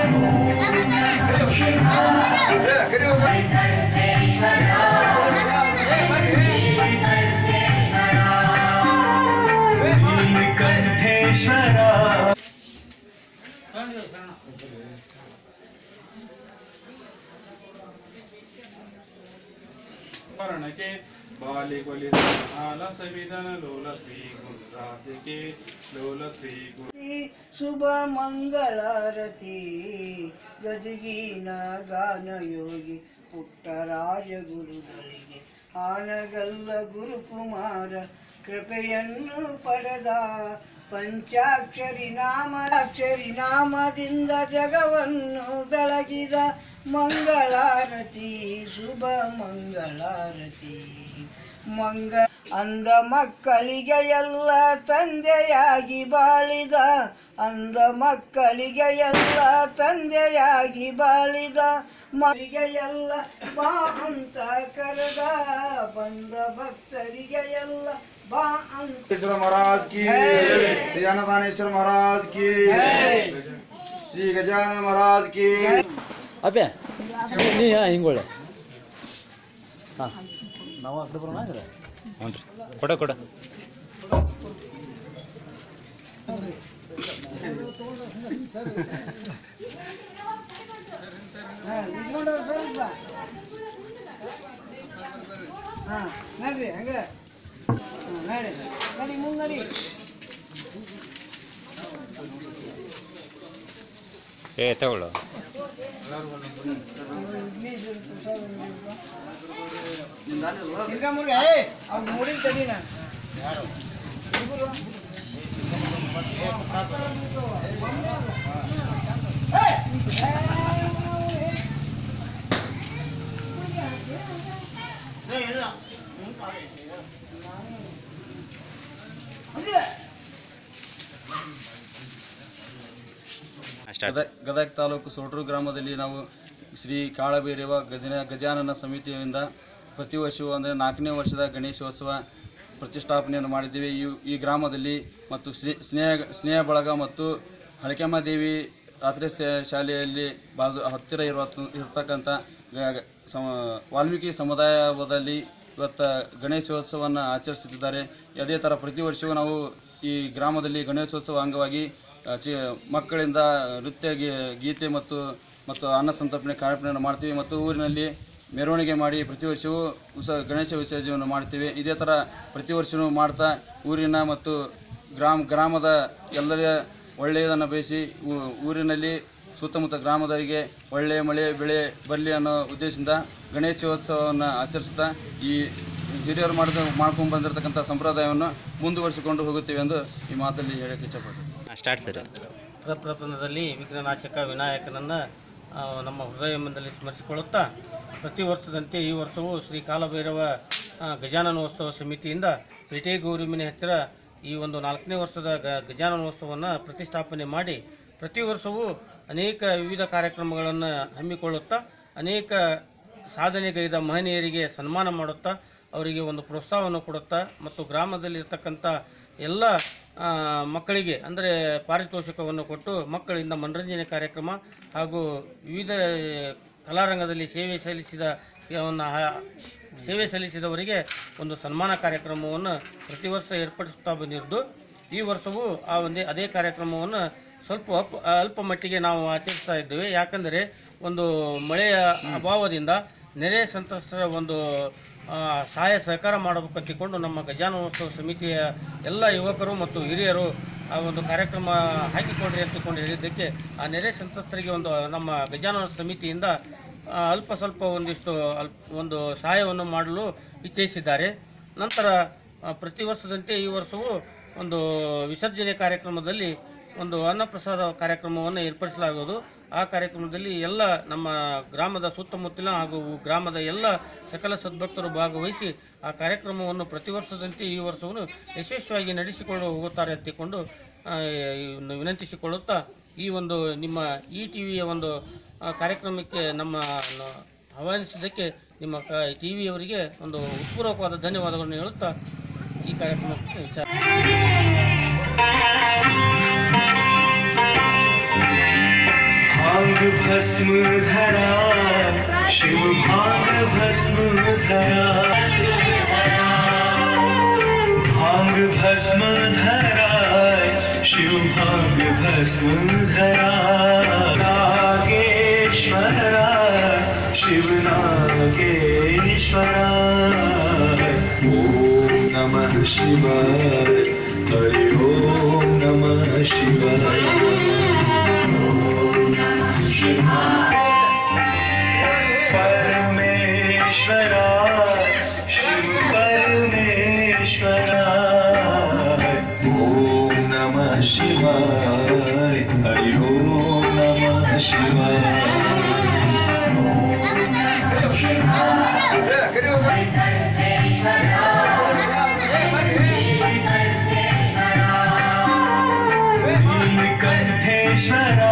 नीलकण्ठेश्वरा ಸ್ಮರಣಕ್ಕೆ ಬಾಲಿಗೊಲಿ ಆಲಸವಿದನ ಲೋಲ ಶ್ರೀ ಗುರುರಾಧಿಕೆ ಲೋಲ ಶ್ರೀ ಗುರು ಶುಭ ಮಂಗಳಾರತಿ ಗದಗಿನ ಗಾನ ಯೋಗಿ ಪುಟ್ಟರಾಜ ಗುರುಗಳಿಗೆ ಆನಗಲ್ಲ ಗುರುಕುಮಾರ ಕೃಪೆಯನ್ನು ಪಡೆದ ಪಂಚಾಕ್ಷರಿ ನಾಮ ಅಕ್ಷರಿ ನಾಮದಿಂದ ಜಗವನ್ನು ಬೆಳಗಿದ ಮಂಗಳಾರತಿ ಶುಭ ಮಂಗಳಾರತಿ ಮಂಗ ಅಂದ ಮಕ್ಕಳಿಗೆ ಎಲ್ಲ ತಂದೆಯಾಗಿ ಬಾಳಿದ ಅಂದ ಮಕ್ಕಳಿಗೆ ಎಲ್ಲ ತಂದೆಯಾಗಿ ಬಾಳಿದ ಮರಿಗೆ ಎಲ್ಲ ಬಾ ಅಂತ ಕರೆದ ಬಂದ ಭಕ್ತರಿಗೆ ಎಲ್ಲ ಬಾ ಅಂತ ईश्वर महाराज की श्री अन्नदानेश्वर महाराज की श्री गजानन महाराज की ಅಪ್ಯ ನೀ ಹಾಂ ಹಿಂಗೊಳ್ಳೆ ಹಾಂ ನಾವು ಆ ಕಡೆ ಬರೋಣ ಹಂಗಾರೆ ಹ್ಞೂ ರೀ ಕೊಡ ಕೊಡ ಹಾ, ಇದ್ ನೋಡು ಸ್ವಲ್ಪ ಹಾ ನಡ್ರಿ ಹಂಗ ಹಾ, ನಡಿ ನಡಿ ಮುಂದ್ ನಡಿ ಏ ತಗೊಳ್ಳು ತಿರ್ಗಾ ಮುರ್ಗ ಏ ಅವ್ನು ನೋಡಿ ತಡಿ ನಾನು ಗದಗ ಗದಗ ತಾಲೂಕು ಸೋಟ್ರು ಗ್ರಾಮದಲ್ಲಿ ನಾವು ಶ್ರೀ ಕಾಳಭೈರವ ಗಜನ ಗಜಾನನ ಸಮಿತಿಯಿಂದ ಪ್ರತಿ ವರ್ಷವೂ ಅಂದರೆ ನಾಲ್ಕನೇ ವರ್ಷದ ಗಣೇಶೋತ್ಸವ ಪ್ರತಿಷ್ಠಾಪನೆಯನ್ನು ಮಾಡಿದ್ದೀವಿ ಈ ಈ ಗ್ರಾಮದಲ್ಲಿ ಮತ್ತು ಸ್ನೇ ಸ್ನೇಹ ಸ್ನೇಹ ಬಳಗ ಮತ್ತು ಹಳಕೆಮ್ಮ ದೇವಿ ರಾತ್ರಿ ಶಾ- ಶಾಲೆಯಲ್ಲಿ ಬಾಜು ಹತ್ತಿರ ಇರುವ ಇರ್ತಕ್ಕಂಥ ಗ- ಗ- ಸಮ ವಾಲ್ಮೀಕಿ ಸಮುದಾಯದಲ್ಲಿ ಇವತ್ತು ಗಣೇಶೋತ್ಸವವನ್ನು ಆಚರಿಸುತ್ತಿದ್ದಾರೆ ಅದೇ ಥರ ಪ್ರತಿ ವರ್ಷವೂ ನಾವು ಈ ಗ್ರಾಮದಲ್ಲಿ ಗಣೇಶೋತ್ಸವ ಅಂಗವಾಗಿ ಆ, ಚಿ ಮಕ್ಕಳಿಂದ ನೃತ್ಯ ಗೀ- ಗೀತೆ ಮತ್ತು ಮತ್ತು ಅನ್ನ ಸಂತರ್ಪಣೆ ಕಾರ್ಯಕ್ರಮವನ್ನು ಮಾಡ್ತೀವಿ ಮತ್ತು ಊರಿನಲ್ಲಿ ಮೆರವಣಿಗೆ ಮಾಡಿ ಪ್ರತಿ ವರ್ಷವೂ ಉಸ ಗಣೇಶ ವಿಸರ್ಜನೆಯನ್ನು ಮಾಡ್ತೀವಿ ಇದೇ ಥರ ಪ್ರತಿ ವರ್ಷವೂ ಮಾಡ್ತಾ ಊರಿನ ಮತ್ತು ಗ್ರಾಮ ಗ್ರಾಮದ ಎಲ್ಲರ ಒಳ್ಳೆಯದನ್ನು ಬಯಸಿ ಊ- ಊರಿನಲ್ಲಿ ಸುತ್ತಮುತ್ತ ಗ್ರಾಮದವರಿಗೆ ಒಳ್ಳೆಯ ಮಳೆ ಬೆಳೆ ಬರಲಿ ಅನ್ನೋ ಉದ್ದೇಶದಿಂದ ಗಣೇಶೋತ್ಸವವನ್ನು ಆಚರಿಸುತ್ತಾ ಈ ಹಿರಿಯರು ಮಾಡಿದ ಮಾಡ್ಕೊಂಡು ಬಂದಿರತಕ್ಕಂಥ ಸಂಪ್ರದಾಯವನ್ನು ಮುಂದುವರಿಸಿಕೊಂಡು ಹೋಗುತ್ತೇವೆ ಎಂದು ಈ ಮಾತಲ್ಲಿ ಹೇಳಕ್ಕೆ ಇಚ್ಛಪಡ್ತೀನಿ ಸ್ಟಾರ್ಟ್ ಸರ್ ಪ್ರಪ್ರಥಮದಲ್ಲಿ ವಿಘ್ನನಾಶಕ ವಿನಾಯಕನನ್ನು ಆ, ನಮ್ಮ ಹೃದಯದಲ್ಲಿ ಸ್ಮರಿಸಿಕೊಳ್ಳುತ್ತಾ ಪ್ರತಿ ವರ್ಷದಂತೆ ಈ ವರ್ಷವೂ ಶ್ರೀ ಕಾಲಭೈರವ ಆ, ಗಜಾನನೋತ್ಸವ ಸಮಿತಿಯಿಂದ ಪೇಟೆ ಗೌರಿಮನೆ ಹತ್ತಿರ ಈ ಒಂದು ನಾಲ್ಕನೇ ವರ್ಷದ ಗ ಗಜಾನನೋತ್ಸವವನ್ನು ಪ್ರತಿಷ್ಠಾಪನೆ ಮಾಡಿ ಪ್ರತಿ ವರ್ಷವೂ ಅನೇಕ ವಿವಿಧ ಕಾರ್ಯಕ್ರಮಗಳನ್ನು ಹಮ್ಮಿಕೊಳ್ಳುತ್ತಾ ಅನೇಕ ಸಾಧನೆಗೈದ ಮಹನೀಯರಿಗೆ ಸನ್ಮಾನ ಮಾಡುತ್ತಾ ಅವರಿಗೆ ಒಂದು ಪ್ರೋತ್ಸಾಹವನ್ನು ಕೊಡುತ್ತಾ ಮತ್ತು ಗ್ರಾಮದಲ್ಲಿರ್ತಕ್ಕಂಥ ಎಲ್ಲ ಆ, ಮಕ್ಕಳಿಗೆ ಅಂದರೆ ಪಾರಿತೋಷಿಕವನ್ನು ಕೊಟ್ಟು ಮಕ್ಕಳಿಂದ ಮನರಂಜನೆ ಕಾರ್ಯಕ್ರಮ ಹಾಗೂ ವಿವಿಧ ಕಲಾರಂಗದಲ್ಲಿ ಸೇವೆ ಸಲ್ಲಿಸಿದ ವನ್ನು ಹಾ- ಸೇವೆ ಸಲ್ಲಿಸಿದವರಿಗೆ ಒಂದು ಸನ್ಮಾನ ಕಾರ್ಯಕ್ರಮವನ್ನು ಪ್ರತಿ ವರ್ಷ ಏರ್ಪಡಿಸುತ್ತಾ ಬಂದಿದ್ದು ಈ ವರ್ಷವೂ ಆ ಒಂದೇ ಅದೇ ಕಾರ್ಯಕ್ರಮವನ್ನು ಸ್ವಲ್ಪ ಅಲ್ಪ ಅಲ್ಪ ಮಟ್ಟಿಗೆ ನಾವು ಆಚರಿಸ್ತಾ ಇದ್ದೇವೆ ಯಾಕಂದರೆ ಒಂದು ಮಳೆಯ ಅಭಾವದಿಂದ ನೆರೆ ಸಂತ್ರಸ್ತರ ಒಂದು ಆ, ಸಹಾಯ ಸಹಕಾರ ಮಾಡಬೇಕಂತಿಕೊಂಡು ನಮ್ಮ ಗಜಾನೋತ್ಸವ ಸಮಿತಿಯ ಎಲ್ಲ ಯುವಕರು ಮತ್ತು ಹಿರಿಯರು ಆ ಒಂದು ಕಾರ್ಯಕ್ರಮ ಹಾಕಿಕೊಡ್ರಿ ಅಂತಕೊಂಡು ಹೇಳಿದ್ದಕ್ಕೆ ಆ ನೆರೆ ಸಂತ್ರಸ್ತರಿಗೆ ಒಂದು ನಮ್ಮ ಗಜಾನನ ಸಮಿತಿಯಿಂದ ಆ, ಅಲ್ಪ ಸ್ವಲ್ಪ ಒಂದಿಷ್ಟು ಅಲ್ಪ ಒಂದು ಸಹಾಯವನ್ನು ಮಾಡಲು ಇಚ್ಛಿಸಿದ್ದಾರೆ ನಂತರ ಆ, ಪ್ರತಿ ವರ್ಷದಂತೆ ಈ ವರ್ಷವೂ ಒಂದು ವಿಸರ್ಜನೆ ಕಾರ್ಯಕ್ರಮದಲ್ಲಿ ಒಂದು ಅನ್ನಪ್ರಸಾದ ಕಾರ್ಯಕ್ರಮವನ್ನು ಏರ್ಪಡಿಸಲಾಗುವುದು ಆ ಕಾರ್ಯಕ್ರಮದಲ್ಲಿ ಎಲ್ಲ ನಮ್ಮ ಗ್ರಾಮದ ಸುತ್ತಮುತ್ತಲಿನ ಹಾಗೂ ಗ್ರಾಮದ ಎಲ್ಲ ಸಕಲ ಸದ್ಭಕ್ತರು ಭಾಗವಹಿಸಿ ಆ ಕಾರ್ಯಕ್ರಮವನ್ನು ಪ್ರತಿ ವರ್ಷದಂತೆ ಈ ವರ್ಷವನ್ನು ಯಶಸ್ವಿಯಾಗಿ ನಡೆಸಿಕೊಂಡು ಹೋಗುತ್ತಾರೆ ಅಂತಿಕೊಂಡು ಆ, ಇವನ್ನು ವಿನಂತಿಸಿಕೊಳ್ಳುತ್ತಾ ಈ ಒಂದು ನಿಮ್ಮ ಇ ಟಿ ವಿಯ ಒಂದು ಆ, ಕಾರ್ಯಕ್ರಮಕ್ಕೆ ನಮ್ಮ ನ- ಆಹ್ವಾನಿಸಿದ್ದಕ್ಕೆ ನಿಮ್ಮ ಕ ಟಿ ವಿಯವರಿಗೆ ಒಂದು ಉತ್ಪೂರ್ವಕವಾದ ಧನ್ಯವಾದಗಳನ್ನು ಹೇಳುತ್ತಾ ಈ ಕಾರ್ಯಕ್ರಮಕ್ಕೆ ವಿಚಾರ भांग भस्म धरा शिव भांग भस्म धरा भांग भस्म धरा शिव भांग भस्म धरा नागेश्वरा शिव नागेश्वरा ओम नमः शिवाय हरि ओम नमः शिवाय परमेश्वरा शिव परमेश्वरा ॐ नमः शिवाय हरि ओम नमः शिवाय नीलकण्ठेश्वरा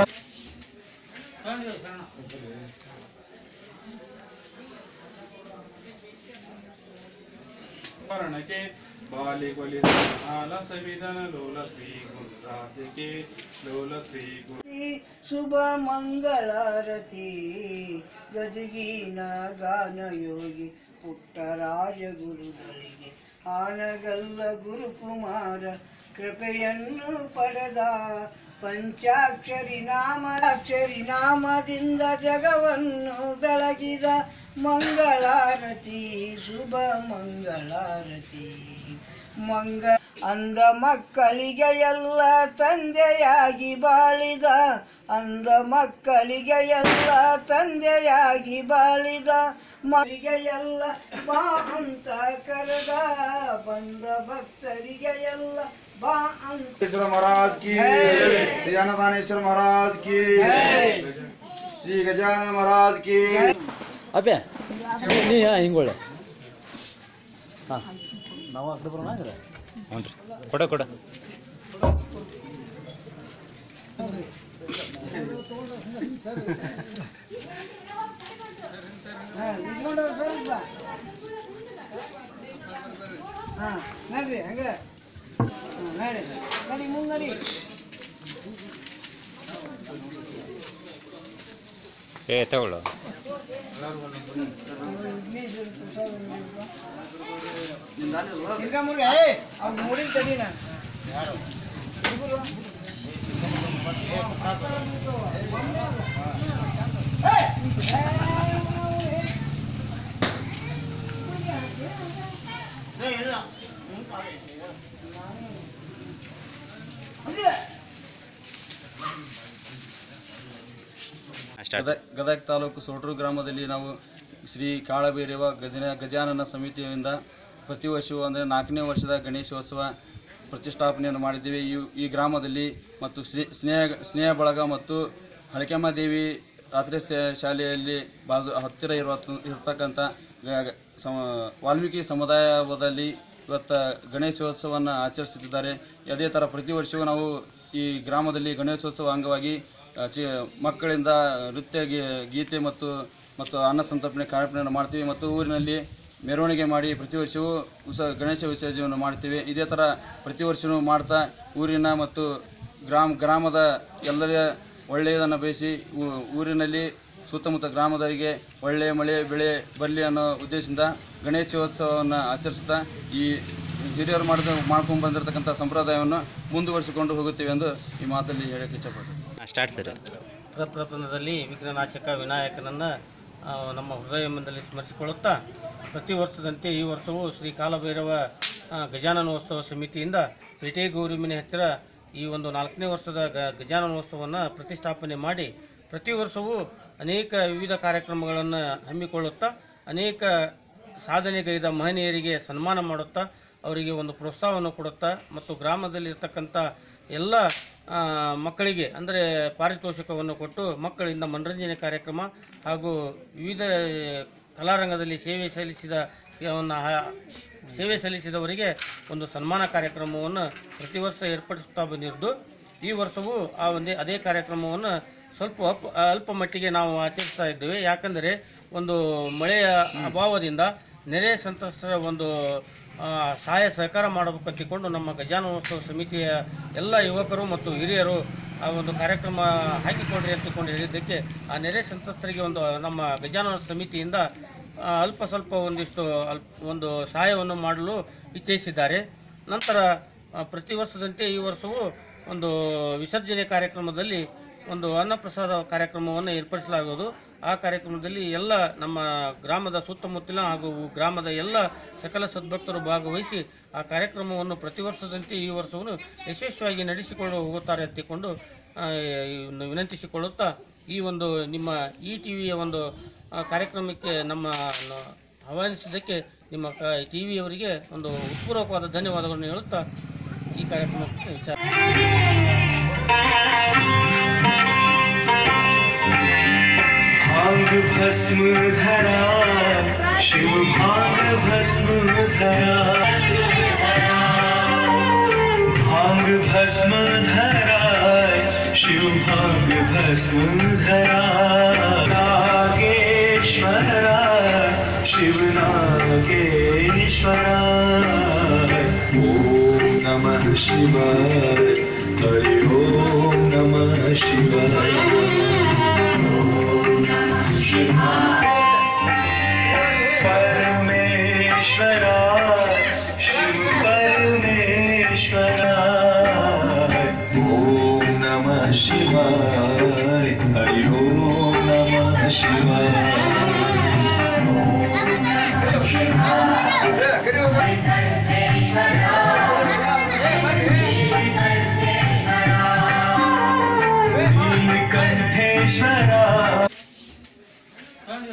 ವರ್ಣಕ್ಕೆ ಬಾಲಿಗೊಲಿ ಆಲಸವಿದನ ಲೋಲ ಶ್ರೀ ಗುರುರಾಧಿಕೆ ಲೋಲ ಶ್ರೀ ಗುರು ಶುಭ ಮಂಗಳಾರತಿ ಗದಗಿನ ಗಾನ ಯೋಗಿ ಪುಟ್ಟರಾಜ ಗುರುಗಳಿಗೆ ಆನಗಲ್ಲ ಗುರುಕುಮಾರ ಕೃಪೆಯನ್ನು ಪಡೆದ ಪಂಚಾಕ್ಷರಿ ನಾಮ ಅಕ್ಷರಿ ನಾಮದಿಂದ ಜಗವನ್ನು ಬೆಳಗಿದ ಮಂಗಳಾರತಿ ಶುಭ ಮಂಗಳಾರತಿ ಮಂಗ ಅಂದ ಮಕ್ಕಳಿಗೆ ಎಲ್ಲ ತಂದೆಯಾಗಿ ಬಾಳಿದ ಅಂದ ಮಕ್ಕಳಿಗೆ ಎಲ್ಲ ತಂದೆಯಾಗಿ ಬಾಳಿದ ಮರಿಗೆ ಎಲ್ಲ ಬಾ ಅಂತ ಕರೆದ ಬಂದ ಭಕ್ತರಿಗೆ ಎಲ್ಲ ಬಾ ಅಂತ महाराज की श्री अन्नदानेश्वर महाराज की श्री गजानन महाराज की ಅಪ್ಪ ನೀ ಹಾಂ ಹಿಂಗೊಳ್ಳೆ ಹಾಂ ನಾವು ಆ ಕಡೆ ಬರೋಣ ಹಂಗಾರೆ ಹ್ಞೂ ರೀ ಕೊಡ ಕೊಡ ಹಾ, ಇಟ್ಕೊಂಡು ಸ್ವಲ್ಪ. ಹಾ ನಡ್ರಿ ಹಂಗ ಹಾ, ನಡಿ ನಡಿ ಮುಂದೆ ನಡಿ ಏ ತಗೊಳ್ಳು ತಿರ್ಗಾ ಮುರ್ಗ ಏ ಅವ್ನು ನೋಡಿನ ತಡಿ ನಾನು ಸ್ಟಾರ್ಟ್ ಗದಗ ಗದಗ ತಾಲೂಕು ಸೋಟ್ರು ಗ್ರಾಮದಲ್ಲಿ ನಾವು ಶ್ರೀ ಕಾಳಭೈರವ ಗಜನ ಗಜಾನನ ಸಮಿತಿಯಿಂದ ಪ್ರತಿ ವರ್ಷವೂ ಅಂದರೆ ನಾಲ್ಕನೇ ವರ್ಷದ ಗಣೇಶೋತ್ಸವ ಪ್ರತಿಷ್ಠಾಪನೆಯನ್ನು ಮಾಡಿದ್ದೀವಿ ಈ ಈ ಗ್ರಾಮದಲ್ಲಿ ಮತ್ತು ಶ್ರೀ ಸ್ನೇಹ ಸ್ನೇಹ ಬಳಗ ಮತ್ತು ಹಳಕೆಮ್ಮ ದೇವಿ ರಾತ್ರಿ ಶಾ- ಶಾಲೆಯಲ್ಲಿ ಬಾಜು ಹತ್ತಿರ ಇರುವ ಇರ್ತಕ್ಕಂಥ ಗ- ಗ- ಸಮ ವಾಲ್ಮೀಕಿ ಸಮುದಾಯದಲ್ಲಿ ಇವತ್ತು ಗಣೇಶೋತ್ಸವವನ್ನು ಆಚರಿಸುತ್ತಿದ್ದಾರೆ ಅದೇ ಥರ ಪ್ರತಿ ವರ್ಷವೂ ನಾವು ಈ ಗ್ರಾಮದಲ್ಲಿ ಗಣೇಶೋತ್ಸವ ಅಂಗವಾಗಿ ಆ, ಚಿ ಮಕ್ಕಳಿಂದ ನೃತ್ಯ ಗೀ- ಗೀತೆ ಮತ್ತು ಮತ್ತು ಅನ್ನ ಸಂತರ್ಪಣೆ ಕಾರ್ಯಕ್ರಮವನ್ನು ಮಾಡ್ತೀವಿ ಮತ್ತು ಊರಿನಲ್ಲಿ ಮೆರವಣಿಗೆ ಮಾಡಿ ಪ್ರತಿ ವರ್ಷವೂ ಉಸ ಗಣೇಶ ವಿಸರ್ಜನೆಯನ್ನು ಮಾಡ್ತೀವಿ ಇದೇ ಥರ ಪ್ರತಿ ವರ್ಷವೂ ಮಾಡ್ತಾ ಊರಿನ ಮತ್ತು ಗ್ರಾಮ ಗ್ರಾಮದ ಎಲ್ಲರ ಒಳ್ಳೆಯದನ್ನು ಬಯಸಿ ಊ- ಊರಿನಲ್ಲಿ ಸುತ್ತಮುತ್ತ ಗ್ರಾಮದವರಿಗೆ ಒಳ್ಳೆಯ ಮಳೆ ಬೆಳೆ ಬರಲಿ ಅನ್ನೋ ಉದ್ದೇಶದಿಂದ ಗಣೇಶೋತ್ಸವವನ್ನು ಆಚರಿಸುತ್ತಾ ಈ ಹಿರಿಯರು ಮಾಡಿದ ಮಾಡ್ಕೊಂಡು ಬಂದಿರತಕ್ಕಂಥ ಸಂಪ್ರದಾಯವನ್ನು ಮುಂದುವರಿಸಿಕೊಂಡು ಹೋಗುತ್ತೇವೆ ಎಂದು ಈ ಮಾತಲ್ಲಿ ಹೇಳಕ್ಕೆ ಇಚ್ಛಪಡ್ತೀನಿ ಸ್ಟಾರ್ಟ್ ಸರ್ ಪ್ರಪ್ರಪಂಚದಲ್ಲಿ ವಿಘ್ನನಾಶಕ ವಿನಾಯಕನನ್ನು ಆ, ನಮ್ಮ ಹೃದಯದಲ್ಲಿ ಸ್ಮರಿಸಿಕೊಳ್ಳುತ್ತಾ ಪ್ರತಿ ವರ್ಷದಂತೆ ಈ ವರ್ಷವೂ ಶ್ರೀ ಕಾಲಭೈರವ ಆ, ಗಜಾನನೋತ್ಸವ ಸಮಿತಿಯಿಂದ ಪೇಟೆ ಗೌರಿಮನೆ ಹತ್ತಿರ ಈ ಒಂದು ನಾಲ್ಕನೇ ವರ್ಷದ ಗ ಗಜಾನನೋತ್ಸವವನ್ನು ಪ್ರತಿಷ್ಠಾಪನೆ ಮಾಡಿ ಪ್ರತಿ ವರ್ಷವೂ ಅನೇಕ ವಿವಿಧ ಕಾರ್ಯಕ್ರಮಗಳನ್ನು ಹಮ್ಮಿಕೊಳ್ಳುತ್ತಾ ಅನೇಕ ಸಾಧನೆಗೈದ ಮಹನೀಯರಿಗೆ ಸನ್ಮಾನ ಮಾಡುತ್ತಾ ಅವರಿಗೆ ಒಂದು ಪ್ರೋತ್ಸಾಹವನ್ನು ಕೊಡುತ್ತಾ ಮತ್ತು ಗ್ರಾಮದಲ್ಲಿರ್ತಕ್ಕಂಥ ಎಲ್ಲ ಆ, ಮಕ್ಕಳಿಗೆ ಅಂದರೆ ಪಾರಿತೋಷಿಕವನ್ನು ಕೊಟ್ಟು ಮಕ್ಕಳಿಂದ ಮನರಂಜನೆ ಕಾರ್ಯಕ್ರಮ ಹಾಗೂ ವಿವಿಧ ಕಲಾರಂಗದಲ್ಲಿ ಸೇವೆ ಸಲ್ಲಿಸಿದ ವನ್ನು ಹ- ಸೇವೆ ಸಲ್ಲಿಸಿದವರಿಗೆ ಒಂದು ಸನ್ಮಾನ ಕಾರ್ಯಕ್ರಮವನ್ನು ಪ್ರತಿ ವರ್ಷ ಏರ್ಪಡಿಸುತ್ತಾ ಬಂದಿದ್ದು ಈ ವರ್ಷವೂ ಆ ಒಂದೇ ಅದೇ ಕಾರ್ಯಕ್ರಮವನ್ನು ಸ್ವಲ್ಪ ಅಲ್ಪ ಅಲ್ಪ ಮಟ್ಟಿಗೆ ನಾವು ಆಚರಿಸ್ತಾ ಇದ್ದೇವೆ ಯಾಕಂದರೆ ಒಂದು ಮಳೆಯ ಅಭಾವದಿಂದ ನೆರೆ ಸಂತ್ರಸ್ತರ ಒಂದು ಆ, ಸಹಾಯ ಸಹಕಾರ ಮಾಡಬೇಕಂತಿಕೊಂಡು ನಮ್ಮ ಗಜಾನೋತ್ಸವ ಸಮಿತಿಯ ಎಲ್ಲ ಯುವಕರು ಮತ್ತು ಹಿರಿಯರು ಆ ಒಂದು ಕಾರ್ಯಕ್ರಮ ಹಾಕಿಕೊಡ್ರಿ ಅಂತಕೊಂಡು ಹೇಳಿದ್ದಕ್ಕೆ ಆ ನೆರೆ ಸಂತ್ರಸ್ತರಿಗೆ ಒಂದು ನಮ್ಮ ಗಜಾನನ ಸಮಿತಿಯಿಂದ ಆ, ಅಲ್ಪ ಸ್ವಲ್ಪ ಒಂದಿಷ್ಟು ಅಲ್ಪ ಒಂದು ಸಹಾಯವನ್ನು ಮಾಡಲು ಇಚ್ಛಿಸಿದ್ದಾರೆ ನಂತರ ಆ, ಪ್ರತಿ ವರ್ಷದಂತೆ ಈ ವರ್ಷವೂ ಒಂದು ವಿಸರ್ಜನೆ ಕಾರ್ಯಕ್ರಮದಲ್ಲಿ ಒಂದು ಅನ್ನಪ್ರಸಾದ ಕಾರ್ಯಕ್ರಮವನ್ನು ಏರ್ಪಡಿಸಲಾಗುವುದು ಆ ಕಾರ್ಯಕ್ರಮದಲ್ಲಿ ಎಲ್ಲ ನಮ್ಮ ಗ್ರಾಮದ ಸುತ್ತಮುತ್ತಲಿನ ಹಾಗೂ ಗ್ರಾಮದ ಎಲ್ಲ ಸಕಲ ಸದ್ಭಕ್ತರು ಭಾಗವಹಿಸಿ ಆ ಕಾರ್ಯಕ್ರಮವನ್ನು ಪ್ರತಿ ವರ್ಷದಂತೆ ಈ ವರ್ಷವನ್ನು ಯಶಸ್ವಿಯಾಗಿ ನಡೆಸಿಕೊಂಡು ಹೋಗುತ್ತಾರೆ ಅಂತಿಕೊಂಡು ಆ, ಇವನ್ನು ವಿನಂತಿಸಿಕೊಳ್ಳುತ್ತಾ ಈ ಒಂದು ನಿಮ್ಮ ಈ ಟಿ ವಿಯ ಒಂದು ಆ, ಕಾರ್ಯಕ್ರಮಕ್ಕೆ ನಮ್ಮ ನ- ಆಹ್ವಾನಿಸಿದ್ದಕ್ಕೆ ನಿಮ್ಮ ಟಿ ವಿಯವರಿಗೆ ಒಂದು ಉತ್ಪೂರ್ವಕವಾದ ಧನ್ಯವಾದಗಳನ್ನು ಹೇಳುತ್ತಾ ಈ ಕಾರ್ಯಕ್ರಮಕ್ಕೆ ವಿಚಾರ भांग भस्म धरा शिव भांग भस्म धरा भांग भस्म धरा शिव भांग भस्म धरा नागेश्वरा शिव नागेश्वरा ओम नमः शिवाय हरि ओम नमः शिवाय परमेश्वरा शिव परमेश्वरा ॐ नमः शिवाय हरि ओम नमः शिवाय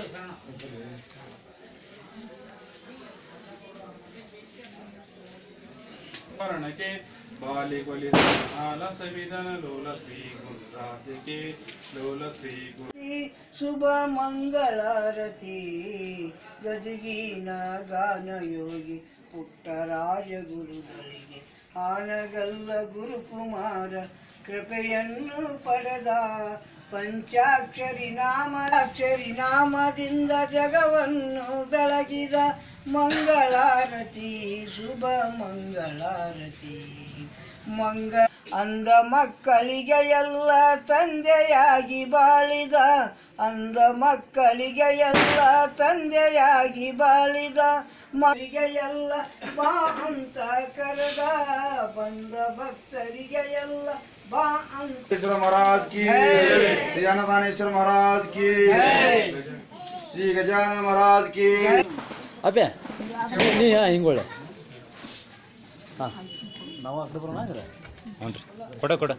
ವರ್ಣಕ್ಕೆ ಬಾಲಿಗೊಲಿದ ಆಲಸವಿದನ ಲೋಲ ಶ್ರೀ ಗುರುರಾಧಿಕೆ ಲೋಲ ಶ್ರೀ ಗುರು ಶುಭ ಮಂಗಳಾರತಿ ಗದಗಿನ ಗಾನ ಯೋಗಿ ಪುಟ್ಟರಾಜ ಗುರುಗಳಿಗೆ ಆನಗಲ್ಲ ಗುರುಕುಮಾರ ಕೃಪೆಯನ್ನು ಪಡೆದ ಪಂಚಾಕ್ಷರಿ ನಾಮ ಅಕ್ಷರಿ ನಾಮದಿಂದ ಜಗವನ್ನು ಬೆಳಗಿದ ಮಂಗಳಾರತಿ ಶುಭ ಮಂಗಳಾರತಿ ಮಂಗ ಅಂದ ಮಕ್ಕಳಿಗೆ ಎಲ್ಲ ತಂದೆಯಾಗಿ ಬಾಳಿದ ಅಂದ ಮಕ್ಕಳಿಗೆ ಎಲ್ಲ ತಂದೆಯಾಗಿ ಬಾಳಿದ ಮರಿಗೆ ಎಲ್ಲ ಬಾ ಅಂತ ಕರೆದ ಬಂದ ಭಕ್ತರಿಗೆ ಎಲ್ಲ ಬಾ ಅಂತ महाराज की श्री अन्नदानेश्वर महाराज की श्री गजानन महाराज की ಅಪ್ಪ ನೀ ಹಾಂ ಹಿಂಗೊಳ್ಳೆ ಹಾಂ ನಾವು ಆ ಕಡೆ ಬರೋಣ ಹಂಗಾರೆ ಹ್ಞೂ ರೀ ಕೊಡ ಕೊಡ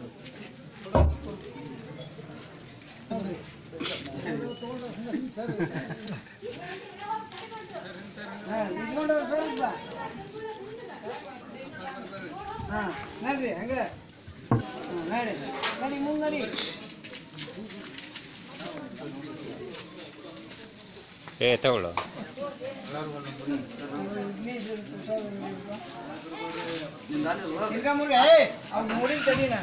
ಇಟ್ಕೊಂಡವ್ರು ಸ್ವಲ್ಪ ಹಾ ನಡ್ರಿ ಹಂಗ ಹಾ, ನಡಿ ನಡಿ ಮುಂದೆ ನಡಿ ಏ ತಗೊಳ್ಳು ಹಿಂಗ ಮುರುಗ ಏ ಅವ್ನು ಮುಡಿಲ್ ತಡಿ ನಾನು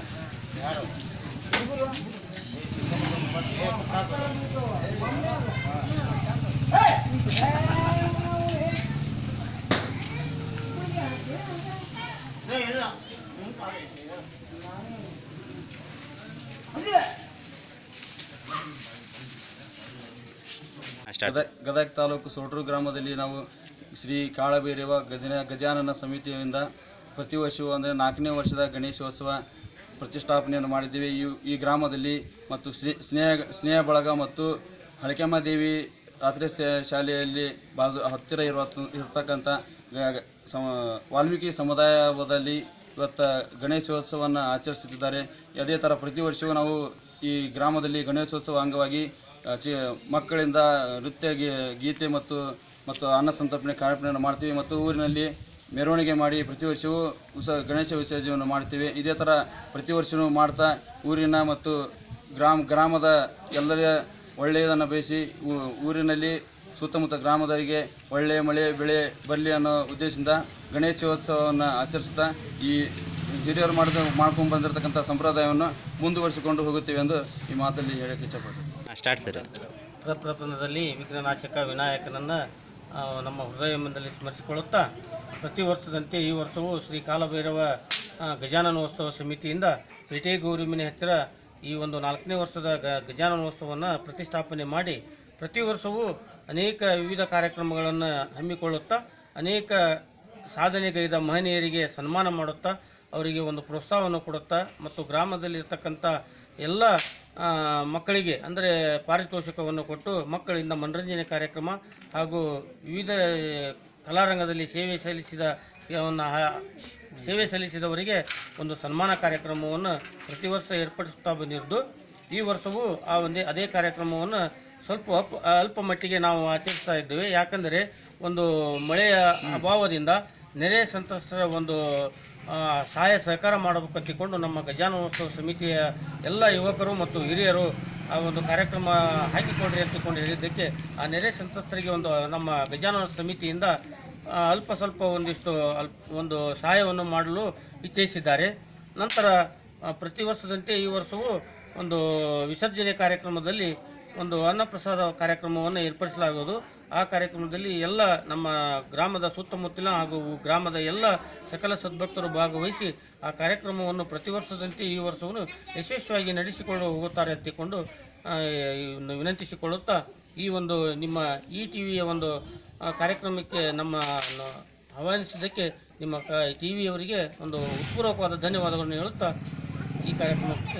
ಸ್ಟಾರ್ಟ್ ಗದಗ ಗದಗ ತಾಲೂಕು ಸೋಟ್ರು ಗ್ರಾಮದಲ್ಲಿ ನಾವು ಶ್ರೀ ಕಾಳಭೈರವ ಗಜನ ಗಜಾನನ ಸಮಿತಿಯಿಂದ ಪ್ರತಿ ವರ್ಷವೂ ಅಂದರೆ ನಾಲ್ಕನೇ ವರ್ಷದ ಗಣೇಶೋತ್ಸವ ಪ್ರತಿಷ್ಠಾಪನೆಯನ್ನು ಮಾಡಿದ್ದೀವಿ ಈ ಈ ಗ್ರಾಮದಲ್ಲಿ ಮತ್ತು ಶ್ರೀ ಸ್ನೇಹ ಸ್ನೇಹ ಬಳಗ ಮತ್ತು ಹಳಕೆಮ್ಮ ದೇವಿ ರಾತ್ರಿ ಶಾ- ಶಾಲೆಯಲ್ಲಿ ಬಾಜು ಹತ್ತಿರ ಇರುವ ಇರ್ತಕ್ಕಂಥ ಗ- ಗ- ಸಮ ವಾಲ್ಮೀಕಿ ಸಮುದಾಯದಲ್ಲಿ ಇವತ್ತು ಗಣೇಶೋತ್ಸವವನ್ನು ಆಚರಿಸುತ್ತಿದ್ದಾರೆ ಅದೇ ಥರ ಪ್ರತಿ ವರ್ಷವೂ ನಾವು ಈ ಗ್ರಾಮದಲ್ಲಿ ಗಣೇಶೋತ್ಸವ ಅಂಗವಾಗಿ ಆ, ಚಿ ಮಕ್ಕಳಿಂದ ನೃತ್ಯ ಗೀ- ಗೀತೆ ಮತ್ತು ಮತ್ತು ಅನ್ನ ಸಂತರ್ಪಣೆ ಕಾರ್ಯಕ್ರಮವನ್ನು ಮಾಡ್ತೀವಿ ಮತ್ತು ಊರಿನಲ್ಲಿ ಮೆರವಣಿಗೆ ಮಾಡಿ ಪ್ರತಿ ವರ್ಷವೂ ಉಸ ಗಣೇಶ ವಿಸರ್ಜನೆಯನ್ನು ಮಾಡ್ತೀವಿ ಇದೇ ಥರ ಪ್ರತಿ ವರ್ಷವೂ ಮಾಡ್ತಾ ಊರಿನ ಮತ್ತು ಗ್ರಾಮ ಗ್ರಾಮದ ಎಲ್ಲರ ಒಳ್ಳೆಯದನ್ನು ಬಯಸಿ ಊ- ಊರಿನಲ್ಲಿ ಸುತ್ತಮುತ್ತ ಗ್ರಾಮದವರಿಗೆ ಒಳ್ಳೆಯ ಮಳೆ ಬೆಳೆ ಬರಲಿ ಅನ್ನೋ ಉದ್ದೇಶದಿಂದ ಗಣೇಶೋತ್ಸವವನ್ನು ಆಚರಿಸುತ್ತಾ ಈ ಹಿರಿಯರು ಮಾಡಿದ ಮಾಡ್ಕೊಂಡು ಬಂದಿರತಕ್ಕಂಥ ಸಂಪ್ರದಾಯವನ್ನು ಮುಂದುವರಿಸಿಕೊಂಡು ಹೋಗುತ್ತೇವೆ ಎಂದು ಈ ಮಾತಲ್ಲಿ ಹೇಳಕ್ಕೆ ಇಚ್ಛಪಡ್ತೀನಿ ಸ್ಟಾರ್ಟ್ ಸರ್ ಪ್ರಪ್ರಪಂಚದಲ್ಲಿ ವಿಘ್ನನಾಶಕ ವಿನಾಯಕನನ್ನು ಆ, ನಮ್ಮ ಹೃದಯದಲ್ಲಿ ಸ್ಮರಿಸಿಕೊಳ್ಳುತ್ತಾ ಪ್ರತಿ ವರ್ಷದಂತೆ ಈ ವರ್ಷವೂ ಶ್ರೀ ಕಾಲಭೈರವ ಆ, ಗಜಾನನೋತ್ಸವ ಸಮಿತಿಯಿಂದ ಪೇಟೆ ಗೌರಿಮನೆ ಹತ್ತಿರ ಈ ಒಂದು ನಾಲ್ಕನೇ ವರ್ಷದ ಗ ಗಜಾನನೋತ್ಸವವನ್ನು ಪ್ರತಿಷ್ಠಾಪನೆ ಮಾಡಿ ಪ್ರತಿ ವರ್ಷವೂ ಅನೇಕ ವಿವಿಧ ಕಾರ್ಯಕ್ರಮಗಳನ್ನು ಹಮ್ಮಿಕೊಳ್ಳುತ್ತಾ ಅನೇಕ ಸಾಧನೆಗೈದ ಮಹನೀಯರಿಗೆ ಸನ್ಮಾನ ಮಾಡುತ್ತಾ ಅವರಿಗೆ ಒಂದು ಪ್ರೋತ್ಸಾಹವನ್ನು ಕೊಡುತ್ತಾ ಮತ್ತು ಗ್ರಾಮದಲ್ಲಿರ್ತಕ್ಕಂಥ ಎಲ್ಲ ಆ, ಮಕ್ಕಳಿಗೆ ಅಂದರೆ ಪಾರಿತೋಷಿಕವನ್ನು ಕೊಟ್ಟು ಮಕ್ಕಳಿಂದ ಮನರಂಜನೆ ಕಾರ್ಯಕ್ರಮ ಹಾಗೂ ವಿವಿಧ ಕಲಾರಂಗದಲ್ಲಿ ಸೇವೆ ಸಲ್ಲಿಸಿದ ವನ್ನು ಹ- ಸೇವೆ ಸಲ್ಲಿಸಿದವರಿಗೆ ಒಂದು ಸನ್ಮಾನ ಕಾರ್ಯಕ್ರಮವನ್ನು ಪ್ರತಿ ವರ್ಷ ಏರ್ಪಡಿಸುತ್ತಾ ಬಂದಿದ್ದು ಈ ವರ್ಷವೂ ಆ ಒಂದೇ ಅದೇ ಕಾರ್ಯಕ್ರಮವನ್ನು ಸ್ವಲ್ಪ ಅಲ್ಪ ಅಲ್ಪ ಮಟ್ಟಿಗೆ ನಾವು ಆಚರಿಸ್ತಾ ಇದ್ದೇವೆ ಯಾಕಂದರೆ ಒಂದು ಮಳೆಯ ಅಭಾವದಿಂದ ನೆರೆ ಸಂತ್ರಸ್ತರ ಒಂದು ಆ, ಸಹಾಯ ಸಹಕಾರ ಮಾಡಬೇಕಂತಿಕೊಂಡು ನಮ್ಮ ಗಜಾನೋತ್ಸವ ಸಮಿತಿಯ ಎಲ್ಲ ಯುವಕರು ಮತ್ತು ಹಿರಿಯರು ಆ ಒಂದು ಕಾರ್ಯಕ್ರಮ ಹಾಕಿಕೊಡ್ರಿ ಅಂತಕೊಂಡು ಹೇಳಿದ್ದಕ್ಕೆ ಆ ನೆರೆ ಸಂತ್ರಸ್ತರಿಗೆ ಒಂದು ನಮ್ಮ ಗಜಾನನ ಸಮಿತಿಯಿಂದ ಆ, ಅಲ್ಪ ಸ್ವಲ್ಪ ಒಂದಿಷ್ಟು ಅಲ್ಪ ಒಂದು ಸಹಾಯವನ್ನು ಮಾಡಲು ಇಚ್ಛಿಸಿದ್ದಾರೆ ನಂತರ ಆ, ಪ್ರತಿ ವರ್ಷದಂತೆ ಈ ವರ್ಷವೂ ಒಂದು ವಿಸರ್ಜನೆ ಕಾರ್ಯಕ್ರಮದಲ್ಲಿ ಒಂದು ಅನ್ನಪ್ರಸಾದ ಕಾರ್ಯಕ್ರಮವನ್ನು ಏರ್ಪಡಿಸಲಾಗುವುದು ಆ ಕಾರ್ಯಕ್ರಮದಲ್ಲಿ ಎಲ್ಲ ನಮ್ಮ ಗ್ರಾಮದ ಸುತ್ತಮುತ್ತಲಿನ ಹಾಗೂ ಗ್ರಾಮದ ಎಲ್ಲ ಸಕಲ ಸದ್ಭಕ್ತರು ಭಾಗವಹಿಸಿ ಆ ಕಾರ್ಯಕ್ರಮವನ್ನು ಪ್ರತಿ ವರ್ಷದಂತೆ ಈ ವರ್ಷವನ್ನು ಯಶಸ್ವಿಯಾಗಿ ನಡೆಸಿಕೊಂಡು ಹೋಗುತ್ತಾರೆ ಅಂತಿಕೊಂಡು ಆ, ಇವನ್ನು ವಿನಂತಿಸಿಕೊಳ್ಳುತ್ತಾ ಈ ಒಂದು ನಿಮ್ಮ ಈ ಟಿ ವಿಯ ಒಂದು ಆ, ಕಾರ್ಯಕ್ರಮಕ್ಕೆ ನಮ್ಮ ನ- ಆಹ್ವಾನಿಸಿದ್ದಕ್ಕೆ ನಿಮ್ಮ ಟಿ ವಿಯವರಿಗೆ ಒಂದು ಉತ್ಪೂರ್ವಕವಾದ ಧನ್ಯವಾದಗಳನ್ನು ಹೇಳುತ್ತಾ ಈ ಕಾರ್ಯಕ್ರಮಕ್ಕೆ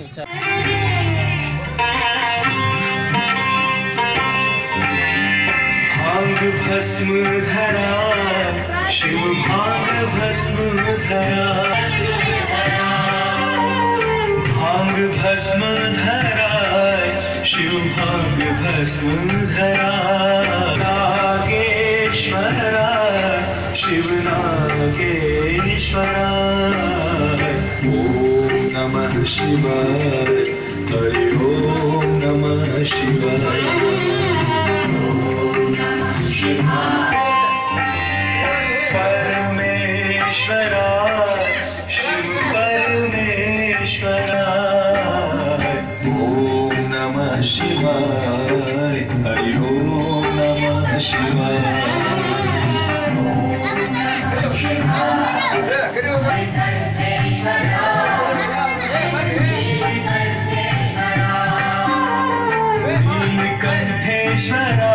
ವಿಚಾರ भांग भस्म धरा शिव भांग भस्म धरा भांग भस्म धरा शिवभाग्य भस्मधरा नागेश्वरा शिवनागेश्वरा ॐ नमः शिवाय हरि ॐ नमः शिवाय परमेश्वरा शिव परमेश्वरा ॐ नमः शिवाय हरि ॐ नमः शिवाय नीलकण्ठेश्वरा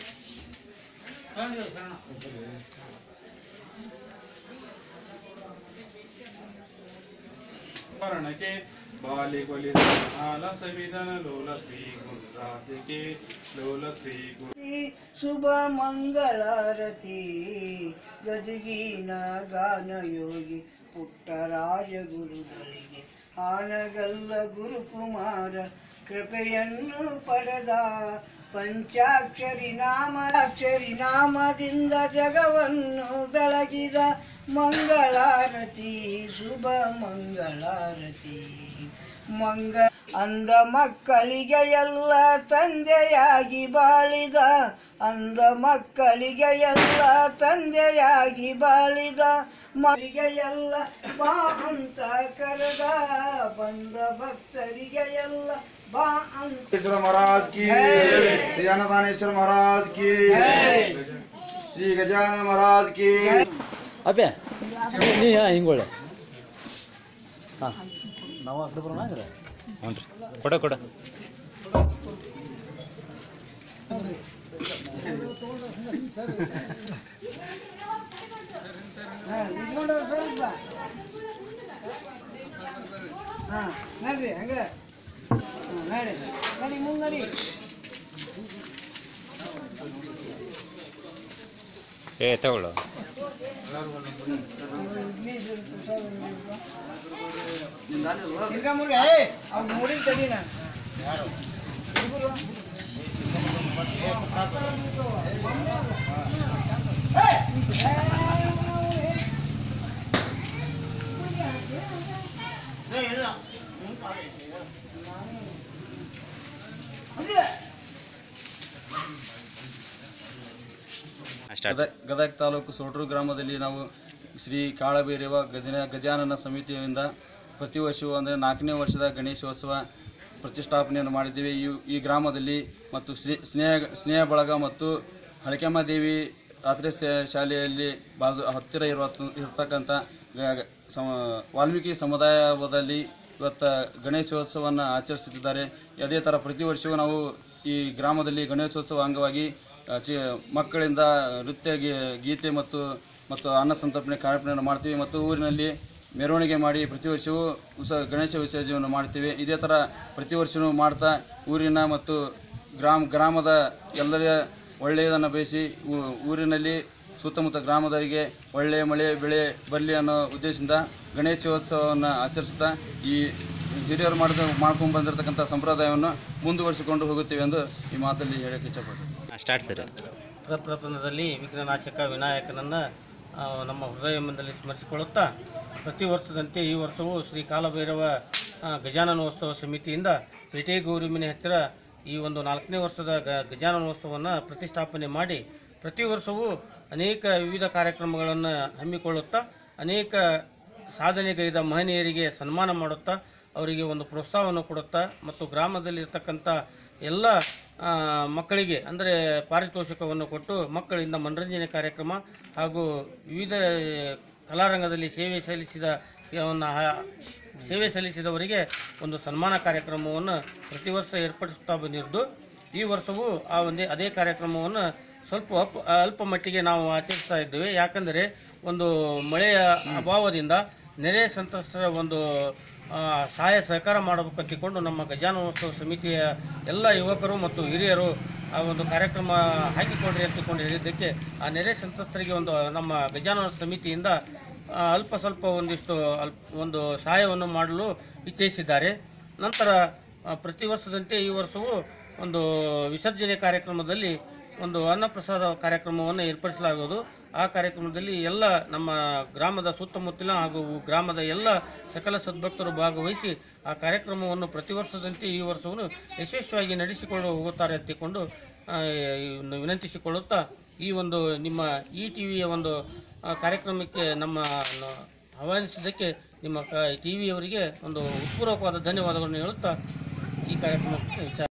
ವರ್ಣಕ್ಕೆ ಬಾಲಿಗೊಲಿ ಆಲ ಸವಿಧನ ಲೋಲ ಶ್ರೀ ಗುರುರಾಧಿಕೆ ಲೋಲ ಶ್ರೀ ಗುರು ಶುಭ ಮಂಗಳಾರತಿ ಗದಗಿನ ಗಾನ ಯೋಗಿ ಪುಟ್ಟರಾಜ ಗುರುಗಳಿಗೆ ಆನಗಲ್ಲ ಗುರುಕುಮಾರ ಕೃಪೆಯನ್ನು ಪಡೆದ ಪಂಚಾಕ್ಷರಿ ನಾಮ ಅಕ್ಷರಿ ನಾಮದಿಂದ ಜಗವನ್ನು ಬೆಳಗಿದ ಮಂಗಳಾರತಿ ಶುಭ ಮಂಗಳಾರತಿ ಮಂಗ ಅಂದ ಮಕ್ಕಳಿಗೆ ಎಲ್ಲ ತಂದೆಯಾಗಿ ಬಾಳಿದ ಅಂದ ಮಕ್ಕಳಿಗೆ ಎಲ್ಲ ತಂದೆಯಾಗಿ ಬಾಳಿದ ಮರಿಗೆ ಎಲ್ಲ ಬಾ ಅಂತ ಕರೆದ ಬಂದ ಭಕ್ತರಿಗೆ ಎಲ್ಲ ಬಾ ಅಂತ ईश्वर महाराज की श्री अन्नदानेश्वर महाराज की श्री गजानन महाराज की ಅಪ್ಯ ನೀ ಹಾಂ ಹಿಂಗೊಳ್ಳೆ ಹಾಂ ನಾವು ಆ ಕಡೆ ಬರೋಣ ಅಂದ್ರೆ ಹ್ಞೂ ರೀ ಕೊಡ ಕೊಡ ಹಾ, ಇದ್ ನೋಡು ಸ್ವಲ್ಪ ಹಾ ನಡ್ರಿ ಹಂಗ ಹಾ, ನಡಿ ನಡಿ ಮುಂದ್ ನಡಿ ಏ ತಗೊಳ್ಳು ತಿರ್ಗಾ ಮುರ್ಗ ಏ ಅವ್ನು ಮುಡಿಲ್ ತಡಿ ನಾನು ಸ್ಟಾರ್ಟ್ ಗದಗ ಗದಗ ತಾಲೂಕು ಸೋಟ್ರು ಗ್ರಾಮದಲ್ಲಿ ನಾವು ಶ್ರೀ ಕಾಳಭೈರವ ಗಜನ ಗಜಾನನ ಸಮಿತಿಯಿಂದ ಪ್ರತಿ ವರ್ಷವೂ ಅಂದರೆ ನಾಲ್ಕನೇ ವರ್ಷದ ಗಣೇಶೋತ್ಸವ ಪ್ರತಿಷ್ಠಾಪನೆಯನ್ನು ಮಾಡಿದ್ದೇವೆ ಈ ಈ ಗ್ರಾಮದಲ್ಲಿ ಮತ್ತು ಶ್ರೀ ಸ್ನೇಹ ಸ್ನೇಹ ಬಳಗ ಮತ್ತು ಹಳಕೆಮ್ಮ ದೇವಿ ರಾತ್ರಿ ಶಾ- ಶಾಲೆಯಲ್ಲಿ ಬಾಜು ಹತ್ತಿರ ಇರುವ ಇರ್ತಕ್ಕಂಥ ಗ- ಗ- ಸಮ ವಾಲ್ಮೀಕಿ ಸಮುದಾಯದಲ್ಲಿ ಇವತ್ತು ಗಣೇಶೋತ್ಸವವನ್ನು ಆಚರಿಸುತ್ತಿದ್ದಾರೆ ಅದೇ ಥರ ಪ್ರತಿ ವರ್ಷವೂ ನಾವು ಈ ಗ್ರಾಮದಲ್ಲಿ ಗಣೇಶೋತ್ಸವ ಅಂಗವಾಗಿ ಆ, ಚಿ ಮಕ್ಕಳಿಂದ ನೃತ್ಯ ಗೀ- ಗೀತೆ ಮತ್ತು ಮತ್ತು ಅನ್ನ ಸಂತರ್ಪಣೆ ಕಾರ್ಯಕ್ರಮವನ್ನು ಮಾಡ್ತೀವಿ ಮತ್ತು ಊರಿನಲ್ಲಿ ಮೆರವಣಿಗೆ ಮಾಡಿ ಪ್ರತಿ ವರ್ಷವೂ ಉಸ ಗಣೇಶ ವಿಸರ್ಜನೆಯನ್ನು ಮಾಡ್ತೀವಿ ಇದೇ ಥರ ಪ್ರತಿ ವರ್ಷವೂ ಮಾಡ್ತಾ ಊರಿನ ಮತ್ತು ಗ್ರಾಮ ಗ್ರಾಮದ ಎಲ್ಲರ ಒಳ್ಳೆಯದನ್ನು ಬಯಸಿ ಊ- ಊರಿನಲ್ಲಿ ಸುತ್ತಮುತ್ತ ಗ್ರಾಮದವರಿಗೆ ಒಳ್ಳೆಯ ಮಳೆ ಬೆಳೆ ಬರಲಿ ಅನ್ನೋ ಉದ್ದೇಶದಿಂದ ಗಣೇಶೋತ್ಸವವನ್ನು ಆಚರಿಸುತ್ತಾ ಈ ಹಿರಿಯರು ಮಾಡಿದ ಮಾಡ್ಕೊಂಡು ಬಂದಿರತಕ್ಕಂಥ ಸಂಪ್ರದಾಯವನ್ನು ಮುಂದುವರಿಸಿಕೊಂಡು ಹೋಗುತ್ತೇವೆ ಎಂದು ಈ ಮಾತಲ್ಲಿ ಹೇಳಕ್ಕೆ ಇಚ್ಛಪಡ್ತೀನಿ ಸ್ಟಾರ್ಟ್ ಸರ್ ಪ್ರಪ್ರಥಮದಲ್ಲಿ ವಿಘ್ನನಾಶಕ ವಿನಾಯಕನನ್ನು ಆ, ನಮ್ಮ ಹೃದಯದಲ್ಲಿ ಸ್ಮರಿಸಿಕೊಳ್ಳುತ್ತಾ ಪ್ರತಿ ವರ್ಷದಂತೆ ಈ ವರ್ಷವೂ ಶ್ರೀ ಕಾಲಭೈರವ ಆ, ಗಜಾನನೋತ್ಸವ ಸಮಿತಿಯಿಂದ ಪೇಟೆ ಗೌರಿಮನೆ ಹತ್ತಿರ ಈ ಒಂದು ನಾಲ್ಕನೇ ವರ್ಷದ ಗ ಗಜಾನನೋತ್ಸವವನ್ನು ಪ್ರತಿಷ್ಠಾಪನೆ ಮಾಡಿ ಪ್ರತಿ ವರ್ಷವೂ ಅನೇಕ ವಿವಿಧ ಕಾರ್ಯಕ್ರಮಗಳನ್ನು ಹಮ್ಮಿಕೊಳ್ಳುತ್ತಾ ಅನೇಕ ಸಾಧನೆಗೈದ ಮಹನೀಯರಿಗೆ ಸನ್ಮಾನ ಮಾಡುತ್ತಾ ಅವರಿಗೆ ಒಂದು ಪ್ರೋತ್ಸಾಹವನ್ನು ಕೊಡುತ್ತಾ ಮತ್ತು ಗ್ರಾಮದಲ್ಲಿರ್ತಕ್ಕಂಥ ಎಲ್ಲ ಆ, ಮಕ್ಕಳಿಗೆ ಅಂದರೆ ಪಾರಿತೋಷಿಕವನ್ನು ಕೊಟ್ಟು ಮಕ್ಕಳಿಂದ ಮನರಂಜನೆ ಕಾರ್ಯಕ್ರಮ ಹಾಗೂ ವಿವಿಧ ಕಲಾರಂಗದಲ್ಲಿ ಸೇವೆ ಸಲ್ಲಿಸಿದ ವನ್ನು ಹಾ- ಸೇವೆ ಸಲ್ಲಿಸಿದವರಿಗೆ ಒಂದು ಸನ್ಮಾನ ಕಾರ್ಯಕ್ರಮವನ್ನು ಪ್ರತಿ ವರ್ಷ ಏರ್ಪಡಿಸುತ್ತಾ ಬಂದಿದ್ದು ಈ ವರ್ಷವೂ ಆ ಒಂದೇ ಅದೇ ಕಾರ್ಯಕ್ರಮವನ್ನು ಸ್ವಲ್ಪ ಅಲ್ಪ ಅಲ್ಪ ಮಟ್ಟಿಗೆ ನಾವು ಆಚರಿಸ್ತಾ ಇದ್ದೇವೆ ಯಾಕಂದರೆ ಒಂದು ಮಳೆಯ ಅಭಾವದಿಂದ ನೆರೆ ಸಂತ್ರಸ್ತರ ಒಂದು ಆ, ಸಹಾಯ ಸಹಕಾರ ಮಾಡಬೇಕು ಅಂತಿಕೊಂಡು ನಮ್ಮ ಗಜಾನೋತ್ಸವ ಸಮಿತಿಯ ಎಲ್ಲ ಯುವಕರು ಮತ್ತು ಹಿರಿಯರು ಆ ಒಂದು ಕಾರ್ಯಕ್ರಮ ಹಾಕಿಕೊಡ್ರಿ ಅಂತಿಕೊಂಡು ಹೇಳಿದ್ದಕ್ಕೆ ಆ ನೆರೆ ಸಂತ್ರಸ್ತರಿಗೆ ಒಂದು ನಮ್ಮ ಗಜಾನನ ಸಮಿತಿಯಿಂದ ಆ, ಅಲ್ಪ ಸ್ವಲ್ಪ ಒಂದಿಷ್ಟು ಅಲ್ಪ ಒಂದು ಸಹಾಯವನ್ನು ಮಾಡಲು ಇಚ್ಛಿಸಿದ್ದಾರೆ ನಂತರ ಆ, ಪ್ರತಿ ವರ್ಷದಂತೆ ಈ ವರ್ಷವೂ ಒಂದು ವಿಸರ್ಜನೆ ಕಾರ್ಯಕ್ರಮದಲ್ಲಿ ಒಂದು ಅನ್ನಪ್ರಸಾದ ಕಾರ್ಯಕ್ರಮವನ್ನು ಏರ್ಪಡಿಸಲಾಗುವುದು ಆ ಕಾರ್ಯಕ್ರಮದಲ್ಲಿ ಎಲ್ಲ ನಮ್ಮ ಗ್ರಾಮದ ಸುತ್ತಮುತ್ತಲಿನ ಹಾಗೂ ಗ್ರಾಮದ ಎಲ್ಲ ಸಕಲ ಸದ್ಭಕ್ತರು ಭಾಗವಹಿಸಿ ಆ ಕಾರ್ಯಕ್ರಮವನ್ನು ಪ್ರತಿ ವರ್ಷದಂತೆ ಈ ವರ್ಷವನ್ನು ಯಶಸ್ವಿಯಾಗಿ ನಡೆಸಿಕೊಂಡು ಹೋಗುತ್ತಾರೆ ಅಂತಿಕೊಂಡು ಆ, ಇವನ್ನು ವಿನಂತಿಸಿಕೊಳ್ಳುತ್ತಾ ಈ ಒಂದು ನಿಮ್ಮ ಈ ಟಿ ವಿಯ ಒಂದು ಆ, ಕಾರ್ಯಕ್ರಮಕ್ಕೆ ನಮ್ಮ ನ- ಆಹ್ವಾನಿಸಿದ್ದಕ್ಕೆ ನಿಮ್ಮ ಕ ಟಿ ವಿಯವರಿಗೆ ಒಂದು ಉತ್ಪೂರ್ವಕವಾದ ಧನ್ಯವಾದಗಳನ್ನು ಹೇಳುತ್ತಾ ಈ ಕಾರ್ಯಕ್ರಮಕ್ಕೆ ವಿಚಾರ